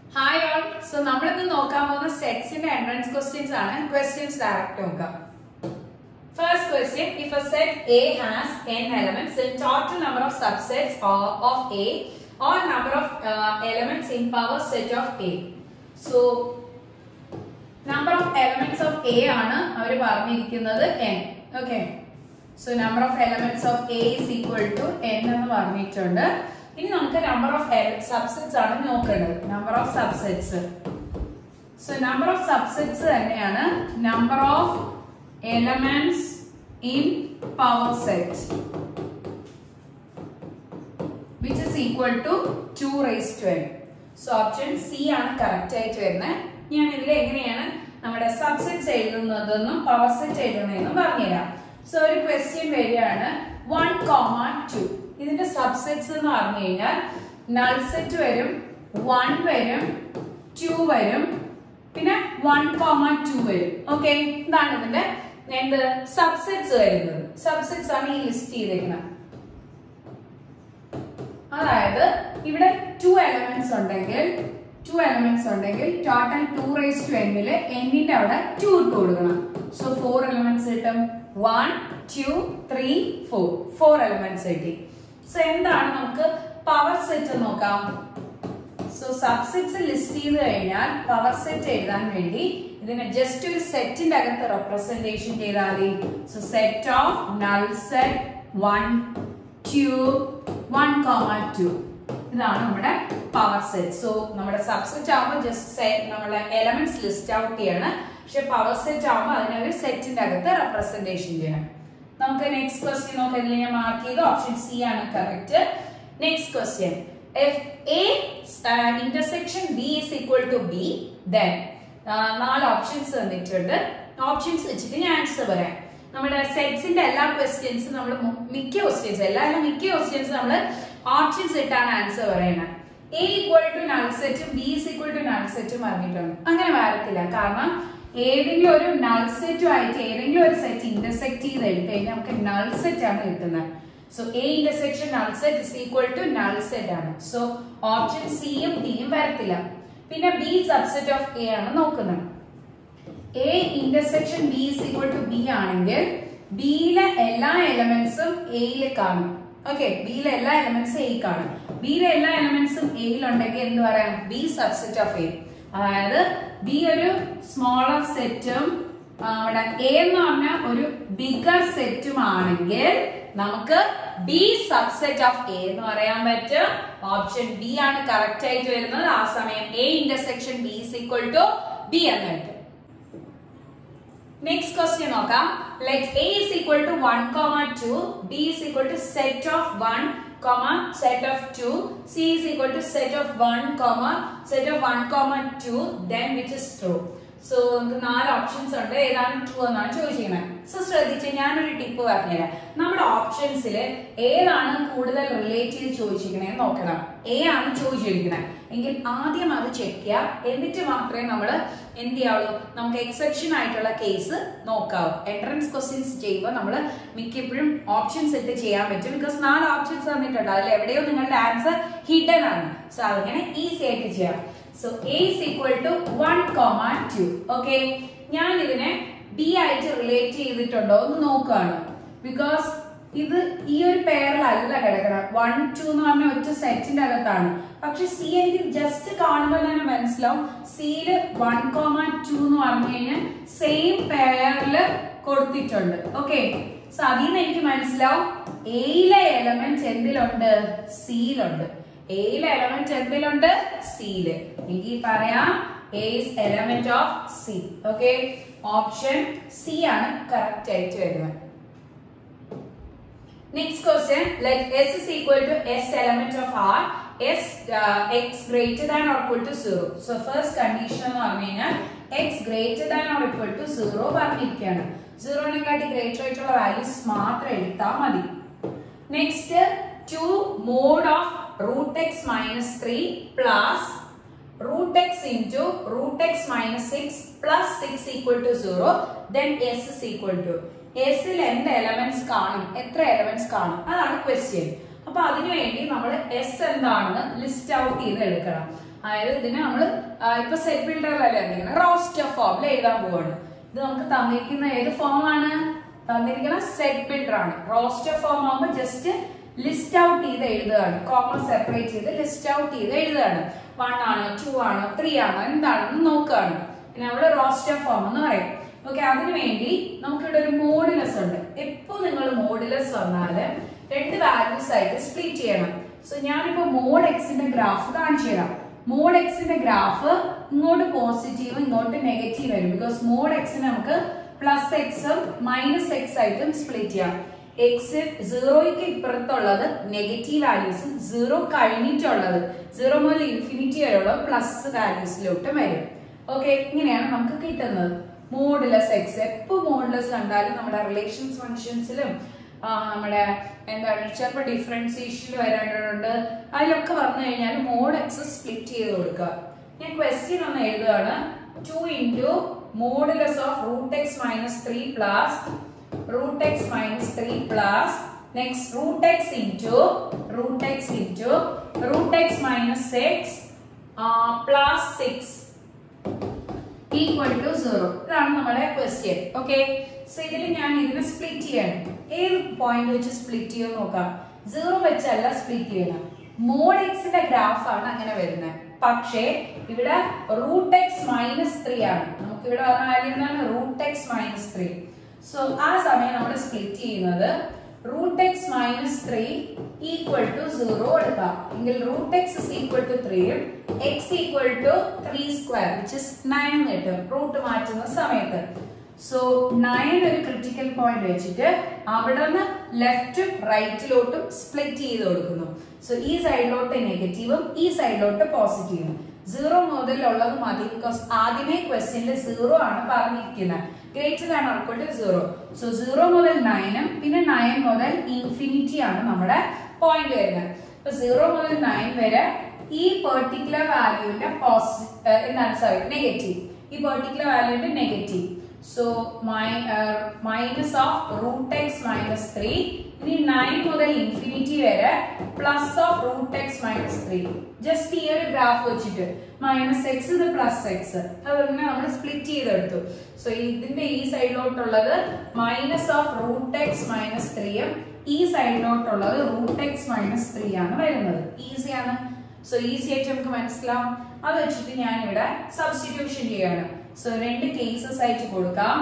Hi all so നമ്മളിന്ന് നോക്കാൻ പോകുന്ന സെറ്റ്സിന്റെ എൻട്രൻസ് ക്വസ്റ്റ്യൻസ് ആണ് ക്വസ്റ്റ്യൻസ് ഡയറക്റ്റ് നോക്കാം first question if A set A has n elements then total number of subsets of, of a or number of uh, elements in power set of a so number of elements of a ആണ് അവർ പറഞ്ഞിരിക്കുന്നത് n okay so number of elements of a is equal to n എന്ന് പറഞ്ഞിട്ടുണ്ട് ഇനി നമുക്ക് number of subsets ആണ് നോക്കേണ്ടത് number of subsets so number of subsets തന്നെയാണ് number of elements in power set which is equal to two raise to n so option C ആണ് correct ആയിട്ട് വരുന്നത് ഞാൻ ഇതിൽ എങ്ങനെയാണ് നമ്മുടെ സബ്സെറ്റ്സ് എഴുതുന്നതെന്നും പവർ സെറ്റ് എഴുതുന്നതെന്നും പറഞ്ഞുതരാം സോ ഒരു ക്വസ്റ്റ്യൻ വരികയാണ് വൺ കോമ ടു ഇതിന്റെ സബ്സെറ്റ്സ് എന്ന് പറഞ്ഞു കഴിഞ്ഞാൽ നൾ സെറ്റ് വരും വൺ വരും ടു വരും പിന്നെ വൺ കോമ ടു വരും ഓക്കെ ഇതാണ് ഇതിന്റെ എന്ത് സബ്സെറ്റ്സ് വരുന്നത് സബ്സെറ്റ്സ് ആണ് ഈ ലിസ്റ്റ് ചെയ്തേക്കുന്നത് അതായത് ഇവിടെ ടു എലമെന്റ്സ് ഉണ്ടെങ്കിൽ ടു എലമെന്റ്സ് ഉണ്ടെങ്കിൽ ടോട്ടൽ ടു റേസ് ടു എന്നില് എന്നിന്റെ അവിടെ ടു ഇട്ട് കൊടുക്കണം സോ ഫോർ എലമെന്റ്സ് കിട്ടും one two three four four elements കിട്ടി സോ എന്താണ് നമുക്ക് പവർ സെറ്റ് നോക്കാം സോ സബ്സെറ്റ്സ് ലിസ്റ്റ് ചെയ്ത് കഴിഞ്ഞാൽ പവർ സെറ്റ് എഴുതാൻ വേണ്ടി ഇതിനെ ജസ്റ്റ് ഒരു സെറ്റിന്റെ അകത്ത് റെപ്രസെന്റേഷൻ ചെയ്താൽ മതി so set of null set one two one comma two ഇതാണ് നമ്മുടെ പവർ സെറ്റ് സോ നമ്മുടെ സബ്സെറ്റ് ആവുമ്പോൾ ജസ്റ്റ് നമ്മുടെ എലമെന്റ്സ് ലിസ്റ്റ് ഔട്ട് ചെയ്യാണ് പക്ഷെ പവർ സെറ്റ് ആവുമ്പോൾ അതിനെ ഒരു സെറ്റിന്റെ അകത്ത് റെപ്രസെന്റേഷൻ ചെയ്യണം നമുക്ക് നെക്സ്റ്റ് ക്വസ്റ്റ്യൻ നോക്കാം ഇതിൽ ഞാൻ മാർക്ക് ചെയ്തു ഓപ്ഷൻ സി ആണ് correct next question if a uh, intersection b is equal to b then uh, നാല് ഓപ്ഷൻസ് തന്നിട്ടുണ്ട് ഓപ്ഷൻസ് വെച്ചിട്ട് ഞാൻ ആൻസർ പറയാം നമ്മുടെ സെറ്റ്സിന്റെ എല്ലാ ക്വസ്റ്റ്യൻസും നമ്മൾ മിക്ക ക്വസ്റ്റ്യൻസ് എല്ലാ അല്ല മിക്ക ക്വസ്റ്റ്യൻസ് നമ്മൾ ഓപ്ഷൻസ് ഇട്ടാണ് ആൻസർ പറയുന്നത് എ ഈക്വൽ ടു നൾ സെറ്റും B is equal to null സെറ്റും പറഞ്ഞിട്ടുണ്ട് അങ്ങനെ വരത്തില്ല കാരണം ഏതെങ്കിലും ഒരു നൾ സെറ്റും ആയിട്ട് ഏതെങ്കിലും ഒരു സെറ്റ് ഇന്റർസെക്ട് ചെയ്ത് എടുത്തു കഴിഞ്ഞാൽ നമുക്ക് നൾ സെറ്റ് ആണ് കിട്ടുന്നത് so A intersection null set is equal to null set ആണ് സോ ഓപ്ഷൻ സിയും ഡിയും വരത്തില്ല പിന്നെ ബി സബ്സെറ്റ് ഓഫ് എ ആണ് നോക്കുന്നത് A intersection B is equal to B ആണെങ്കിൽ ബിയിലെ എല്ലാ എലമെന്റ്സും എയിൽ കാണും ഓക്കെ ബിയിലെ എല്ലാ എലമെന്റ്സും എ കാണും ബിയിലെ എല്ലാ എലമെന്റ്സും എയിൽ ഉണ്ടെങ്കിൽ എന്ത് പറയാം ബി സബ്സെറ്റ് ഓഫ് എ അതായത് ബി ഒരു സ്മോളർ സെറ്റും അവിടെ എ എന്ന് പറഞ്ഞ ഒരു ബിഗർ സെറ്റും ആണെങ്കിൽ നമുക്ക് ബി സബ്സെറ്റ് ഓഫ് എ എന്ന് പറയാൻ പറ്റും ഓപ്ഷൻ ബി ആണ് കറക്റ്റ് ആയിട്ട് വരുന്നത് ആ സമയം A intersection B is equal to B എന്ന് കിട്ടും നെക്സ്റ്റ് ക്വസ്റ്റ്യൻ നോക്കാം let A is equal to one comma two B is equal to set of one comma set of two C is equal to set of one comma set of one comma two then which is true so നമുക്ക് നാല് ഓപ്ഷൻസ് ഉണ്ട് ഏതാണ് true എന്നാണ് ചോദിച്ചിരിക്കുന്നത് so ശ്രദ്ധിച്ച് ഞാനൊരു tip പറഞ്ഞുതരാം നമ്മുടെ ഓപ്ഷൻസിൽ ഏതാണ് കൂടുതൽ റിലേറ്റ് ചെയ്ത് ചോദിച്ചിരിക്കണേ നോക്കണം എ ആണ് ചോദിച്ചിരിക്കുന്നത് എങ്കിൽ ആദ്യം അത് ചെക്ക് ചെയ്യുക എന്നിട്ട് മാത്രമേ നമ്മൾ എന്ത് ചെയ്യാവുള്ളൂ നമുക്ക് എക്സെപ്ഷൻ ആയിട്ടുള്ള കേസ് നോക്കാവൂ എൻട്രൻസ് ക്വസ്റ്റ്യൻസ് ചെയ്യുമ്പോൾ നമ്മൾ മിക്കപ്പോഴും ഓപ്ഷൻസ് ഇട്ട് ചെയ്യാൻ പറ്റും ബിക്കോസ് നാല് ഓപ്ഷൻസ് തന്നിട്ടുണ്ട് അതിൽ എവിടെയോ നിങ്ങളുടെ ആൻസർ ഹിഡൻ ആണ് സോ അതിങ്ങനെ ഈസി ആയിട്ട് ചെയ്യാം so A is equal to one comma two okay ഞാൻ ഇതിനെ ബി ആയിട്ട് റിലേറ്റ് ചെയ്തിട്ടുണ്ടോ എന്ന് നോക്കുകയാണ് ബിക്കോസ് ഇത് ഈ ഒരു പേരിലല്ല കിടക്കണം വൺ ടു എന്ന് പറഞ്ഞ ഒറ്റ സെറ്റിന്റെ അകത്താണ് പക്ഷെ സി എനിക്ക് ജസ്റ്റ് കാണുമ്പോൾ തന്നെ മനസ്സിലാവും സിയില് വൺ കോമ ടു എന്ന് പറഞ്ഞു കഴിഞ്ഞാൽ സെയിം പെയറിൽ കൊടുത്തിട്ടുണ്ട് ഓക്കെ സോ അതിൽ നിന്ന് എനിക്ക് മനസ്സിലാവും എയിലെ എലമെന്റ് എന്തിലുണ്ട് സിയിലുണ്ട് എയിലെ എലമെന്റ് എന്തിലുണ്ട് സിയില് എനിക്ക് പറയാം A is element of C okay option C ആണ് കറക്റ്റ് ആയിട്ട് വരുന്നത് next question let S is equal to S element of R S x greater than or equal to zero so first condition എന്ന് പറഞ്ഞു കഴിഞ്ഞാൽ x greater than or equal to zero പറഞ്ഞിരിക്കുകയാണ് സീറോനെക്കാട്ടി greater ആയിട്ടുള്ള values മാത്രം എടുത്താൽ മതി next two mod of root x minus three plus root x into root x minus six plus six equal to zero then S is equal to എസിൽ എന്ത് elements കാണും എത്ര എലമെന്റ്സ് കാണും അതാണ് ക്വസ്റ്റ്യൻ അപ്പൊ അതിനുവേണ്ടി നമ്മൾ എസ് എന്താണെന്ന് ലിസ്റ്റ് ഔട്ട് ചെയ്ത് എടുക്കണം അതായത് ഇതിനെ നമ്മൾ ഇപ്പൊ സെറ്റ് ബിൽഡറിലല്ലേ എന്തെങ്കിലും റോസ്റ്റർ ഫോമിൽ എഴുതാൻ പോവാണ് ഇത് നമുക്ക് തന്നിരിക്കുന്ന ഏത് ഫോം ആണ് തന്നിരിക്കുന്ന സെറ്റ് ബിൽഡർ ആണ് റോസ്റ്റർ ഫോം ആകുമ്പോൾ ജസ്റ്റ് ലിസ്റ്റ് ഔട്ട് ചെയ്ത് എഴുതുകയാണ് കോമ സെപ്പറേറ്റ് ചെയ്ത് ലിസ്റ്റ് ഔട്ട് ചെയ്ത് എഴുതുകയാണ് വൺ ആണോ ടു ആണോ ത്രീ ആണോ എന്താണെന്ന് നോക്കുകയാണ് പിന്നെ നമ്മൾ റോസ്റ്റർ ഫോം എന്ന് പറയും ഓക്കെ അതിനു വേണ്ടി നമുക്കിവിടെ ഒരു മോഡുലസ് ഉണ്ട് എപ്പോ നിങ്ങൾ മോഡുലസ് വന്നാല് രണ്ട് വാല്യൂസ് ആയിട്ട് സ്പ്ലിറ്റ് ചെയ്യണം സോ ഞാനിപ്പോ മോഡ് എക്സിന്റെ ഗ്രാഫ് കാണിച്ചു തരാം മോഡ് എക്സിന്റെ ഗ്രാഫ് ഇങ്ങോട്ട് പോസിറ്റീവ് ഇങ്ങോട്ട് നെഗറ്റീവ് വരും ബിക്കോസ് മോഡ് എക്സിന് നമുക്ക് പ്ലസ് എക്സും മൈനസ് എക്സ് ആയിട്ടും സ്പ്ലിറ്റ് ചെയ്യാം എക്സ് സീറോയ്ക്ക് ഇപ്പുറത്തുള്ളത് നെഗറ്റീവ് വാല്യൂസും സീറോ കഴിഞ്ഞിട്ടുള്ളത് സീറോ മുതൽ ഇൻഫിനിറ്റി വരെയുള്ള പ്ലസ് വാല്യൂസിലോട്ട് വരും ഓക്കെ ഇങ്ങനെയാണ് നമുക്ക് കിട്ടുന്നത് മോഡുലസ് എക്സ് എപ്പോ മോഡുലസ് കണ്ടാലും നമ്മുടെ റിലേഷൻസ് ഫംഗ്ഷൻസിലും നമ്മുടെ എന്താണ് ചിലപ്പോൾ ഡിഫറൻസിയേഷനിൽ വരാനുണ്ട് അതിലൊക്കെ വന്നു കഴിഞ്ഞാൽ മോഡ് എക്സ് സ്പ്ലിറ്റ് ചെയ്ത് കൊടുക്കുക ഞാൻ ക്വസ്റ്റ്യൻ ഒന്ന് എഴുതുകയാണ് two into modulus of root x minus three plus root x minus 3 plus next root x into root x into root x minus 6 uh, plus 6 equal to 0 ഇതാണ് നമ്മുടെ question okay so ഇതിൽ ഞാൻ ഇതിനെ split ചെയ്യണം ഏത് point വെച്ച് split ചെയ്യും നോക്കാം സീറോ വെച്ചല്ല സ്പ്ലിറ്റ് ചെയ്യണം മോഡ് എക്സിന്റെ ഗ്രാഫ് ആണ് അങ്ങനെ വരുന്നത് പക്ഷേ ഇവിടെ റൂട്ട് എക്സ് മൈനസ് ത്രീ ആണ് നമുക്ക് ഇവിടെ പറഞ്ഞ കാര്യം എന്താണ് root x minus three so ആ സമയം നമ്മൾ സ്പ്ലിറ്റ് ചെയ്യുന്നത് root x minus three equal to zero എടുക്കാം എങ്കിൽ root x is equal to ത്രീയും x equal to three square which is nine കിട്ടും റൂട്ട് മാറ്റുന്ന സമയത്ത് സോ നയൻ ഒരു ക്രിട്ടിക്കൽ പോയിന്റ് വെച്ചിട്ട് അവിടെ നിന്ന് ലെഫ്റ്റും റൈറ്റിലോട്ടും സ്പ്ലിറ്റ് ചെയ്ത് കൊടുക്കുന്നു സോ ഈ സൈഡിലോട്ട് നെഗറ്റീവും ഈ സൈഡിലോട്ട് പോസിറ്റീവും സീറോ മുതലുള്ളത് മതി ബിക്കോസ് ആദ്യമേ ക്വസ്റ്റ്യനിൽ സീറോ ആണ് പറഞ്ഞിരിക്കുന്നത് greater than or to zero so zero മുതൽ നയനും പിന്നെ നയൻ മുതൽ ഇൻഫിനിറ്റി ആണ് നമ്മുടെ പോയിന്റ് വരുന്നത് അപ്പൊ സീറോ മുതൽ നയൻ വരെ ഈ പെർട്ടിക്കുലർ വാല്യൂവിന്റെ എന്താണ് സോറി നെഗറ്റീവ് ഈ പെർട്ടിക്കുലർ വാല്യൂവിന്റെ negative so minus of root x minus three ഇനി നയൻ മുതൽ ഇൻഫിനിറ്റി വരെ plus of root x minus three just ഈ ഒരു ഗ്രാഫ് വെച്ചിട്ട് മൈനസ് എക്സ് ഇത് പ്ലസ് എക്സ് അതുകൊണ്ട് നമ്മൾ സ്പ്ലിറ്റ് ചെയ്തെടുത്തു സോ ഇതിന്റെ ഈ സൈഡിലോട്ടുള്ളത് minus of root x minus ത്രീയും ഈ സൈഡിലോട്ടുള്ളത് റൂട്ട് എക്സ് മൈനസ് ത്രീ ആണ് വരുന്നത് ഈസിയാണ് സോ ഈസി ആയിട്ട് നമുക്ക് മനസ്സിലാവും അത് വെച്ചിട്ട് ഞാൻ ഇവിടെ സബ്സ്റ്റിറ്റ്യൂഷൻ ചെയ്യാണ് സോ രണ്ട് കേസസ് ആയിട്ട് കൊടുക്കാം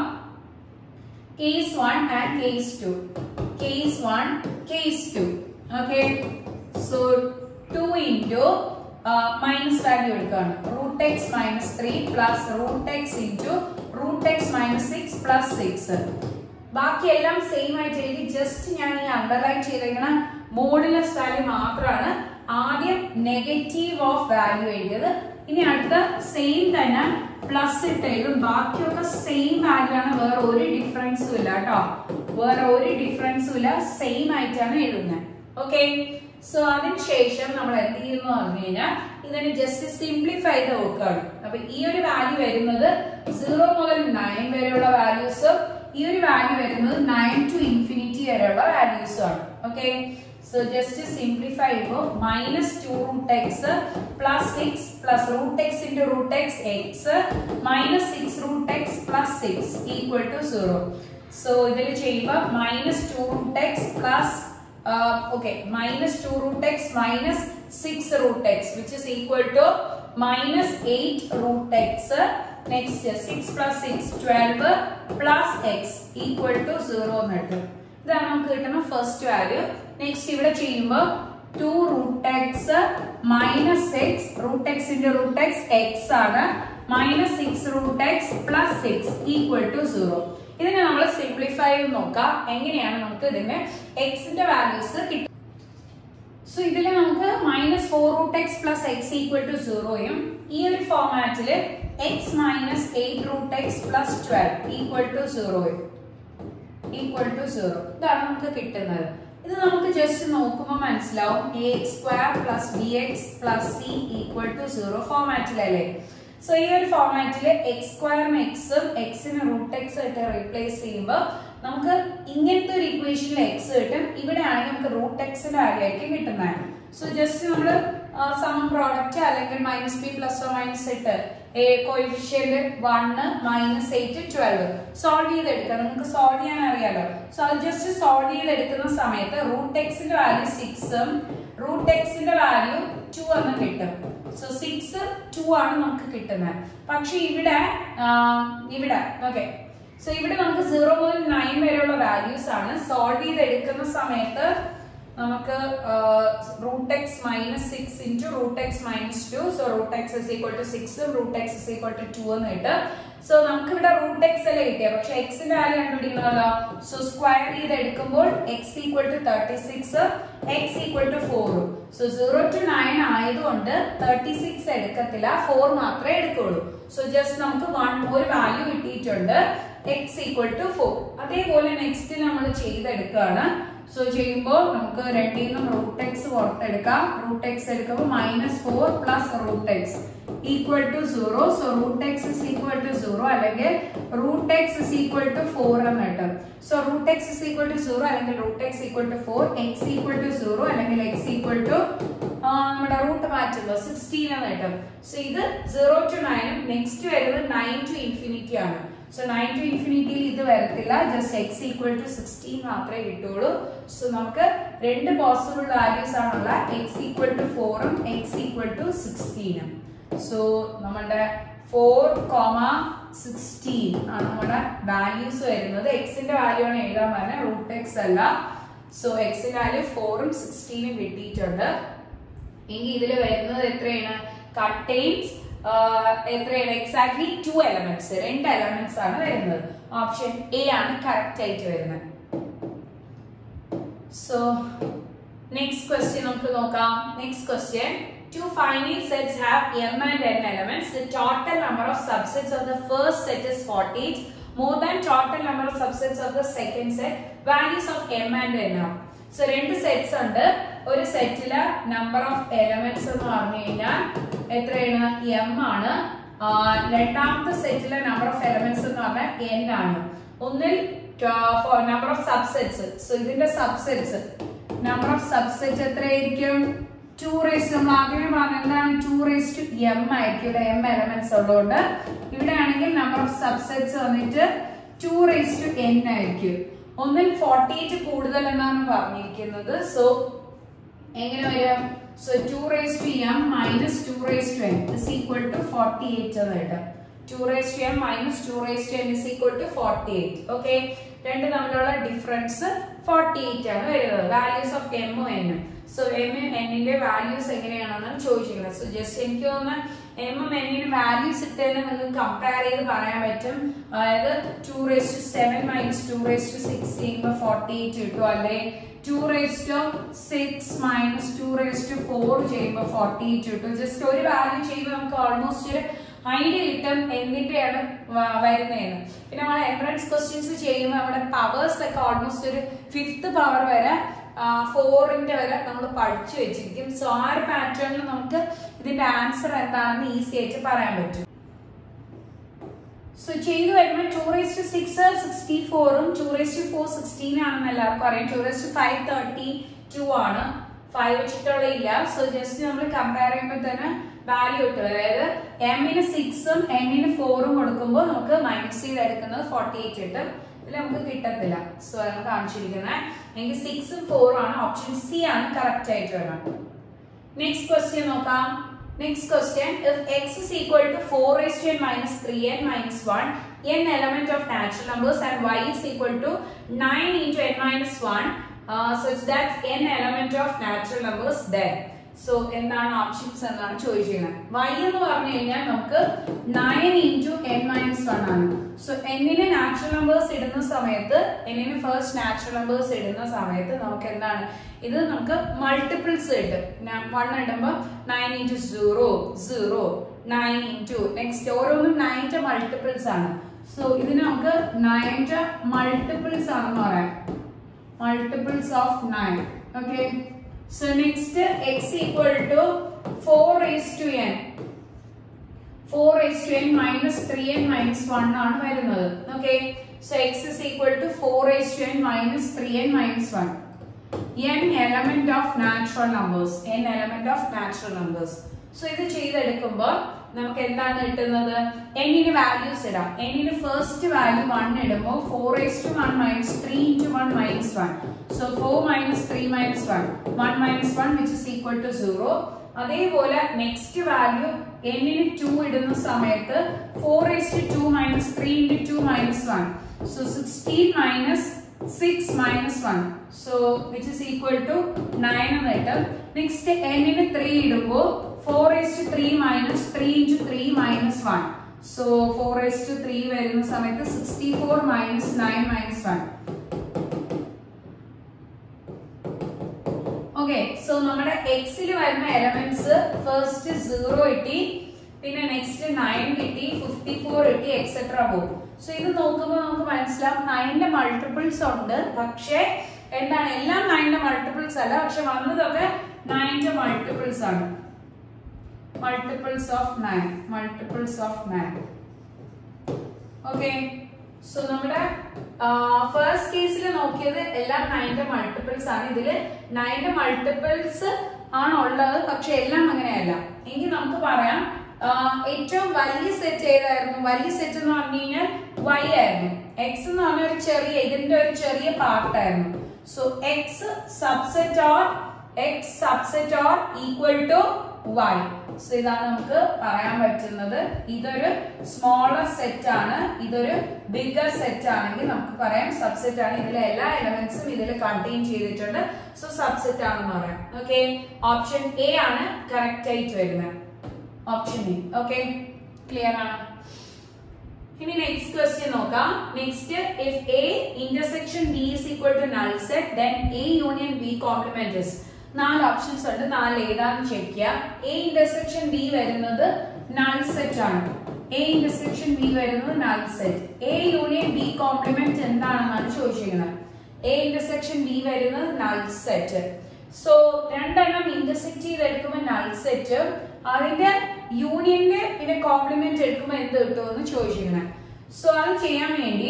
case one and case two case one case two okay so two into minus value എടുക്കുകയാണ് root x minus three plus root x into root x minus six plus six ബാക്കിയെല്ലാം same ആയിട്ട് എഴുതി just ഞാൻ ഈ underline ചെയ്തിരിക്കുന്ന modulus value മാത്രമാണ് ആദ്യം negative of value എഴുതിയത് ഇനി അടുത്ത സെയിം തന്നെ പ്ലസ് ഇട്ട് എഴുതും ബാക്കിയൊക്കെ സെയിം വാല്യൂ ആണ് വേറെ ഒരു ഡിഫറൻസും ഇല്ല കേട്ടോ വേറെ ഒരു ഡിഫറൻസും ഇല്ല സെയിം ആയിട്ടാണ് എഴുതുന്നത് ഓക്കെ സോ അതിനുശേഷം നമ്മൾ എന്ത് ചെയ്യുന്നു പറഞ്ഞു കഴിഞ്ഞാൽ ഇതിനെ ജസ്റ്റ് സിംപ്ലിഫൈ ചെയ്ത് നോക്കുകയാണ് അപ്പൊ ഈ ഒരു വാല്യൂ വരുന്നത് സീറോ മുതൽ നയൻ വരെയുള്ള വാല്യൂസും ഈ ഒരു വാല്യൂ വരുന്നത് നയൻ ടു ഇൻഫിനിറ്റി വരെയുള്ള വാല്യൂസും ആണ് ഓക്കെ സോ ജസ്റ്റ് സിംപ്ലിഫൈ ചെയ്യുമ്പോൾ minus two root x plus six plus root x into root x x minus six root x plus six equal to zero so ഇതിൽ ചെയ്യുമ്പോൾ minus two root x plus okay minus two root x minus six root x which is equal to minus eight root x next six plus six twelve plus x equal to zero എന്ന് കിട്ടും ഇതാണ് നമുക്ക് കിട്ടുന്ന first value next ഇവിടെ ചെയ്യുമ്പോൾ two root x minus x root എക്സിന്റെ root x x ആണ് minus six root x plus six equal to zero ഇതിനെ നമ്മൾ സിംപ്ലിഫൈ ചെയ്ത് നോക്കാം എങ്ങനെയാണ് നമുക്ക് ഇതിന്റെ എക്സിന്റെ വാല്യൂസ് കിട്ടും സോ ഇതിൽ നമുക്ക് minus four root x plus x equal to സീറോയും ഈ ഒരു ഫോമാറ്റില് x minus eight root x plus twelve equal to സീറോയും ഈക്വൽ ടു സീറോ ഇതാണ് നമുക്ക് കിട്ടുന്നത് ഇത് നമുക്ക് ജസ്റ്റ് നോക്കുമ്പോൾ മനസ്സിലാവും a square plus b x plus c equal to zero ഫോമാറ്റിലല്ലേ സോ ഈ ഒരു ഫോമാറ്റിൽ എക്സ് സ്ക്വയറിന് എക്സും എക്സിന് റൂട്ട് എക്സ് ആയിട്ട് റീപ്ലേസ് ചെയ്യുമ്പോൾ നമുക്ക് ഇങ്ങനത്തെ ഒരു ഇക്വേഷനിൽ എക്സ് കിട്ടും ഇവിടെ ആണെങ്കിൽ നമുക്ക് റൂട്ട് എക്സിന്റെ വാല്യൂ ആയിരിക്കും കിട്ടുന്നത് സോ ജസ്റ്റ് നമ്മൾ സം പ്രോഡക്റ്റ് അല്ലെങ്കിൽ മൈനസ് ബി പ്ലസ് മൈനസ് ഇട്ട് coefficient one minus eight twelve solve ചെയ്തെടുക്കാം നമുക്ക് സോൾവ് ചെയ്യാൻ അറിയാലോ സോ അത് ജസ്റ്റ് സോൾവ് ചെയ്തെടുക്കുന്ന സമയത്ത് റൂട്ട് എക്സിന്റെ വാല്യൂ സിക്സും റൂട്ട് എക്സിന്റെ വാല്യൂ ടു എന്ന് കിട്ടും സോ സിക്സ് ടു ആണ് നമുക്ക് കിട്ടുന്നത് പക്ഷെ ഇവിടെ ആ, ഇവിടെ ഓക്കെ സോ ഇവിടെ നമുക്ക് സീറോ മുതൽ നയൻ വരെയുള്ള വാല്യൂസ് ആണ് സോൾവ് ചെയ്തെടുക്കുന്ന സമയത്ത് നമുക്ക് root x minus six into root x minus two so root x is equal to സിക്സും root x is equal to two എന്ന് കിട്ടും സോ നമുക്ക് ഇവിടെ റൂട്ട് എക്സ് അല്ലേ കിട്ടിയത് പക്ഷെ എക്സിന്റെ വാല്യൂ കണ്ടുപിടിക്കണമല്ലോ സോ സ്ക്വയർ ചെയ്ത് എടുക്കുമ്പോൾ x equal to thirty six x equal to ഫോറും സോ സീറോ ടു നയൻ ആയതുകൊണ്ട് തേർട്ടി സിക്സ് എടുക്കത്തില്ല ഫോർ മാത്രമേ എടുക്കുള്ളൂ സോ ജസ്റ്റ് നമുക്ക് വൺ ഒരു വാല്യൂ കിട്ടിയിട്ടുണ്ട് എക്സ് ഈക്വൽ ടു ഫോർ അതേപോലെ നെക്സ്റ്റ് നമ്മൾ ചെയ്തെടുക്കുകയാണ് സോ ചെയ്യുമ്പോൾ നമുക്ക് രണ്ടിൽ നിന്നും റൂട്ട് എക്സ് പുറത്തെടുക്കാം റൂട്ട് എക്സ് എടുക്കുമ്പോൾ minus four plus root x equal to zero so root x is equal to zero അല്ലെങ്കിൽ root x is equal to four എന്ന് കിട്ടും so root x is equal to zero അല്ലെങ്കിൽ root x equal to four x equal to zero അല്ലെങ്കിൽ x equal to നമ്മുടെ root മാറ്റുമ്പോൾ sixteen എന്ന് കിട്ടും so ഇത് സീറോ ടു നയനും നെക്സ്റ്റ് വരുന്നത് നയൻ ടു ഇൻഫിനിറ്റി ആണ് സോ നയൻ ടു ഇൻഫിനിറ്റിയിൽ ഇത് വരത്തില്ല just x equal to sixteen മാത്രമേ കിട്ടുള്ളൂ സോ നമുക്ക് രണ്ട് പോസിബിൾ വാല്യൂസ് ആണുള്ള എക്സ് ഈക്വൽ ടു ഫോറും എക്സ് ഈക്വൽ ടു സിക്സ്റ്റീനും സോ നമ്മുടെ ഫോർ കോമ സിക്സ്റ്റീൻ ആണ് നമ്മുടെ വാല്യൂസ് വരുന്നത് എക്സിന്റെ വാല്യൂ ആണ് എഴുതാൻ പറഞ്ഞത് റൂട്ട് എക്സ് അല്ല സോ എക്സിന്റെ വാല്യൂ ഫോറും സിക്സ്റ്റീനും കിട്ടിയിട്ടുണ്ട് എങ്കിൽ ഇതിൽ വരുന്നത് എത്രയാണ് കണ്ടെയ്ൻസ് എത്രയാണ് എക്സാക്ട്ലി ടു എലമെന്റ്സ് രണ്ട് എലമെന്റ്സ് ആണ് വരുന്നത് ഓപ്ഷൻ എ ആണ് കറക്റ്റ് ആയിട്ട് വരുന്നത് സോ നെക്സ്റ്റ് ക്വസ്റ്റ്യൻ നമുക്ക് നോക്കാം next question Two finite sets have m and n elements. The total number of subsets of the first set is 48. More than total number of subsets of the second set. Values of m and n are. So രണ്ട് sets ഉണ്ട് ഒരു സെറ്റില് number of elements എന്ന് പറഞ്ഞു കഴിഞ്ഞാൽ എത്രയാണ് M ആണ് ആ, രണ്ടാമത്തെ സെറ്റിലെ നമ്പർ ഓഫ് എലമെന്റ്സ് എന്ന് പറഞ്ഞാൽ എൻ ആണ് ഒന്നിൽ നമ്പർ ഓഫ് സബ്സെറ്റ്സ് സോ ഇതിന്റെ സബ്സെറ്റ്സ് നമ്പർ ഓഫ് സബ്സെറ്റ് എത്രയായിരിക്കും ടു റേസ് നമ്മൾ ആദ്യമേ പറഞ്ഞ എന്താണ് ടു റേസ് ടു എം ആയിരിക്കും ഇവിടെ എം എലമെന്റ്സ് ഉള്ളതുകൊണ്ട് ഇവിടെ ആണെങ്കിൽ നമ്പർ ഓഫ് സബ്സെറ്റ്സ് വന്നിട്ട് ടു റേസ് ടു എൻ ആയിരിക്കും ഒന്നിൽ ഫോർട്ടി എയ്റ്റ് കൂടുതൽ എന്നാണ് പറഞ്ഞിരിക്കുന്നത് സോ എങ്ങനെ വരും so two raise to m minus two raise to n is equal to forty eight എന്ന് കിട്ടും two raise to m minus two raise to n is equal to forty eight okay രണ്ട് തമ്മിലുള്ള difference forty eight ആണ് വരുന്നത് values of എമ്മും എന്നും so m എന്നിന്റെ values എങ്ങനെയാണെന്നാണ് ചോദിച്ചിരിക്കുന്നത് സോ ജസ്റ്റ് എനിക്ക് തോന്നുന്നു എമ്മും എന്നിന്റെ വാല്യൂസ് ഇട്ടതിന് നിങ്ങൾക്ക് കമ്പയർ ചെയ്ത് പറയാൻ പറ്റും അതായത് two raise to seven minus two raise to six ചെയ്യുമ്പോൾ ഫോർട്ടി എയ്റ്റ് കിട്ടും അല്ലെ two raise to six minus two raise to four ചെയ്യുമ്പോൾ ഫോർട്ടി എയ്റ്റ് കിട്ടും ജസ്റ്റ് ഒരു വാല്യൂ ചെയ്യുമ്പോൾ നമുക്ക് ഓൾമോസ്റ്റ് ഒരു ഐഡിയ കിട്ടും എന്തിന്റെയാണ് വ- വരുന്നതെന്ന് പിന്നെ നമ്മൾ എൻട്രൻസ് ക്വസ്റ്റ്യൻസ് ചെയ്യുമ്പോൾ നമ്മുടെ പവേഴ്സ് ഒക്കെ ഓൾമോസ്റ്റ് ഒരു ഫിഫ്ത്ത് പവർ വരെ ഫോറിന്റെ വരെ നമ്മൾ പഠിച്ചു വെച്ചിരിക്കും സോ ആ ഒരു പാറ്റേണിൽ നമുക്ക് ഇതിന്റെ ആൻസർ എന്താണെന്ന് ഈസി ആയിട്ട് പറയാൻ പറ്റും സോ ചെയ്തു വരുമ്പോൾ two raise to six sixty ഫോറും two raise to four sixteen ആണെന്ന് എല്ലാവർക്കും അറിയാം two raise to five thirty two ആണ് ഫൈവ് വെച്ചിട്ടുള്ള ഇല്ല സോ ജസ്റ്റ് നമ്മൾ കമ്പയർ ചെയ്യുമ്പോൾ തന്നെ വാല്യൂ കിട്ടും അതായത് എമ്മിന് സിക്സും എന്നിന് ഫോറും കൊടുക്കുമ്പോൾ നമുക്ക് മൈനസ് ചെയ്ത് എടുക്കുന്നത് ഫോർട്ടി എയ്റ്റ് കിട്ടും ഇതിൽ നമുക്ക് കിട്ടത്തില്ല സോ ആണ് കാണിച്ചിരിക്കുന്നത് എനിക്ക് സിക്സും ഫോറും ആണ് ഓപ്ഷൻ സി ആണ് കറക്റ്റ് ആയിട്ട് വരണം നെക്സ്റ്റ് ക്വസ്റ്റ്യൻ നോക്കാം next question if x is equal to 4 raised to n minus 3n minus 1 n element of natural numbers and y is equal to 9 into n minus 1 uh, such that n element of natural numbers then so എന്താണ് options എന്നാണ് ചോദിച്ചിരിക്കുന്നത് y എന്ന് പറഞ്ഞു കഴിഞ്ഞാൽ നമുക്ക് nine into n minus one ആണ് so എന്നിന് natural numbers ഇടുന്ന സമയത്ത് എന്നിന് ഫസ്റ്റ് നാച്ചുറൽ നമ്പേഴ്സ് ഇടുന്ന സമയത്ത് നമുക്ക് എന്താണ് ഇത് നമുക്ക് മൾട്ടിപ്പിൾസ് കിട്ടും വൺ ഇടുമ്പോൾ nine into zero zero nine into next ഓരോന്നും നയൻ്റെ മൾട്ടിപ്പിൾസ് ആണ് സോ ഇതിന് നമുക്ക് നയൻ്റെ മൾട്ടിപ്പിൾസ് ആണെന്ന് പറയാം multiples of 9 okay so next x equal to 4 raised to n 4 raised to n minus 3n minus 1 ആണ് വരുന്നത് okay So x is equal to 4 raised to n minus 3n minus 1. n element of natural numbers. n element of natural numbers. So ഇത് ചെയ്തെടുക്കുമ്പോൾ നമുക്ക് എന്താണ് കിട്ടുന്നത് എന്നിന് values ഇടാം എന്നിന് ഫസ്റ്റ് വാല്യൂ വൺ ഇടുമ്പോൾ four s to one minus three into one minus one so four minus three minus one one minus one which is equal to zero അതേപോലെ നെക്സ്റ്റ് വാല്യൂ എന്നിന് ടു ഇടുന്ന സമയത്ത് four s to two minus three into two minus one so sixteen minus six minus one so which is equal to nine എന്ന് കിട്ടും next എന്നിന് three ഇടുമ്പോൾ four s to three minus three into three minus one so four s to three വരുന്ന സമയത്ത് sixty four minus nine minus one okay so നമ്മുടെ എക്സിൽ വരുന്ന elements first zero കിട്ടി പിന്നെ നെക്സ്റ്റ് നയൻ കിട്ടി ഫിഫ്റ്റി ഫോർ കിട്ടി എക്സെട്ര പോകും സോ ഇത് നോക്കുമ്പോൾ നമുക്ക് മനസ്സിലാവും നയന്റെ മൾട്ടിപ്പിൾസ് ഉണ്ട് പക്ഷേ എന്താണ് എല്ലാം നയന്റെ മൾട്ടിപ്പിൾസ് അല്ല പക്ഷെ വന്നതൊക്കെ നയന്റെ മൾട്ടിപ്പിൾസ് ആണ് multiples of nine multiples of nine okay so നമ്മുടെ ഫസ്റ്റ് കേസിൽ നോക്കിയത് എല്ലാം നയന്റെ മൾട്ടിപ്പിൾസ് ആണ് ഇതില് നയന്റെ മൾട്ടിപ്പിൾസ് ആണ് ഉള്ളത് പക്ഷെ എല്ലാം അങ്ങനെയല്ല എങ്കിൽ നമുക്ക് പറയാം ആ, ഏറ്റവും വലിയ സെറ്റ് ഏതായിരുന്നു വലിയ സെറ്റ് എന്ന് പറഞ്ഞു കഴിഞ്ഞാൽ y ആയിരുന്നു എക്സ് എന്ന് പറഞ്ഞ ഒരു ചെറിയ ഇതിന്റെ ഒരു ചെറിയ പാർട്ടായിരുന്നു so x subset or x subset or equal to y so ഇതാണ് നമുക്ക് പറയാൻ പറ്റുന്നത് ഇതൊരു സ്മോളർ സെറ്റ് ആണ് ഇതൊരു ബിഗർ സെറ്റ് ആണെങ്കിൽ നമുക്ക് പറയാം സബ്സെറ്റ് ആണ് ഇതിലെ എല്ലാ എലമെന്റ്സും ഇതിൽ കണ്ടെയ്ൻ ചെയ്തിട്ടുണ്ട് സോ സബ്സെറ്റ് ആണെന്ന് പറയാം ഓക്കെ ഓപ്ഷൻ എ ആണ് കറക്റ്റ് ആയിട്ട് വരുന്നത് ഓപ്ഷൻ എ ഓക്കെ ക്ലിയർ ആണ് ഇനി നെക്സ്റ്റ് ക്വസ്റ്റ്യൻ നോക്കാം next if A intersection B is equal to null set then A union B complement is നാല് ഓപ്ഷൻസ് ഉണ്ട് നാല് ഏതാന്ന് ചെക്ക് ചെയ്യാം എ ഇന്റർസെക്ഷൻ ബി വരുന്നത് നൾ സെറ്റ് ആണ് എ ഇന്റർസെക്ഷൻ ബി വരുന്നത് null set A union B complement എന്താണെന്നാണ് ചോദിച്ചിരിക്കുന്നത് എ ഇന്റർസെക്ഷൻ ബി വരുന്നത് നൾ സെറ്റ് സോ രണ്ടെണ്ണം ഇന്റർസെക്ട് ചെയ്തെടുക്കുമ്പോൾ നൾ സെറ്റ് അതിന്റെ യൂണിയന്റെ പിന്നെ കോംപ്ലിമെന്റ് എടുക്കുമ്പോൾ എന്ത് കിട്ടുമെന്ന് ചോദിച്ചിരിക്കുന്നത് സോ അത് ചെയ്യാൻ വേണ്ടി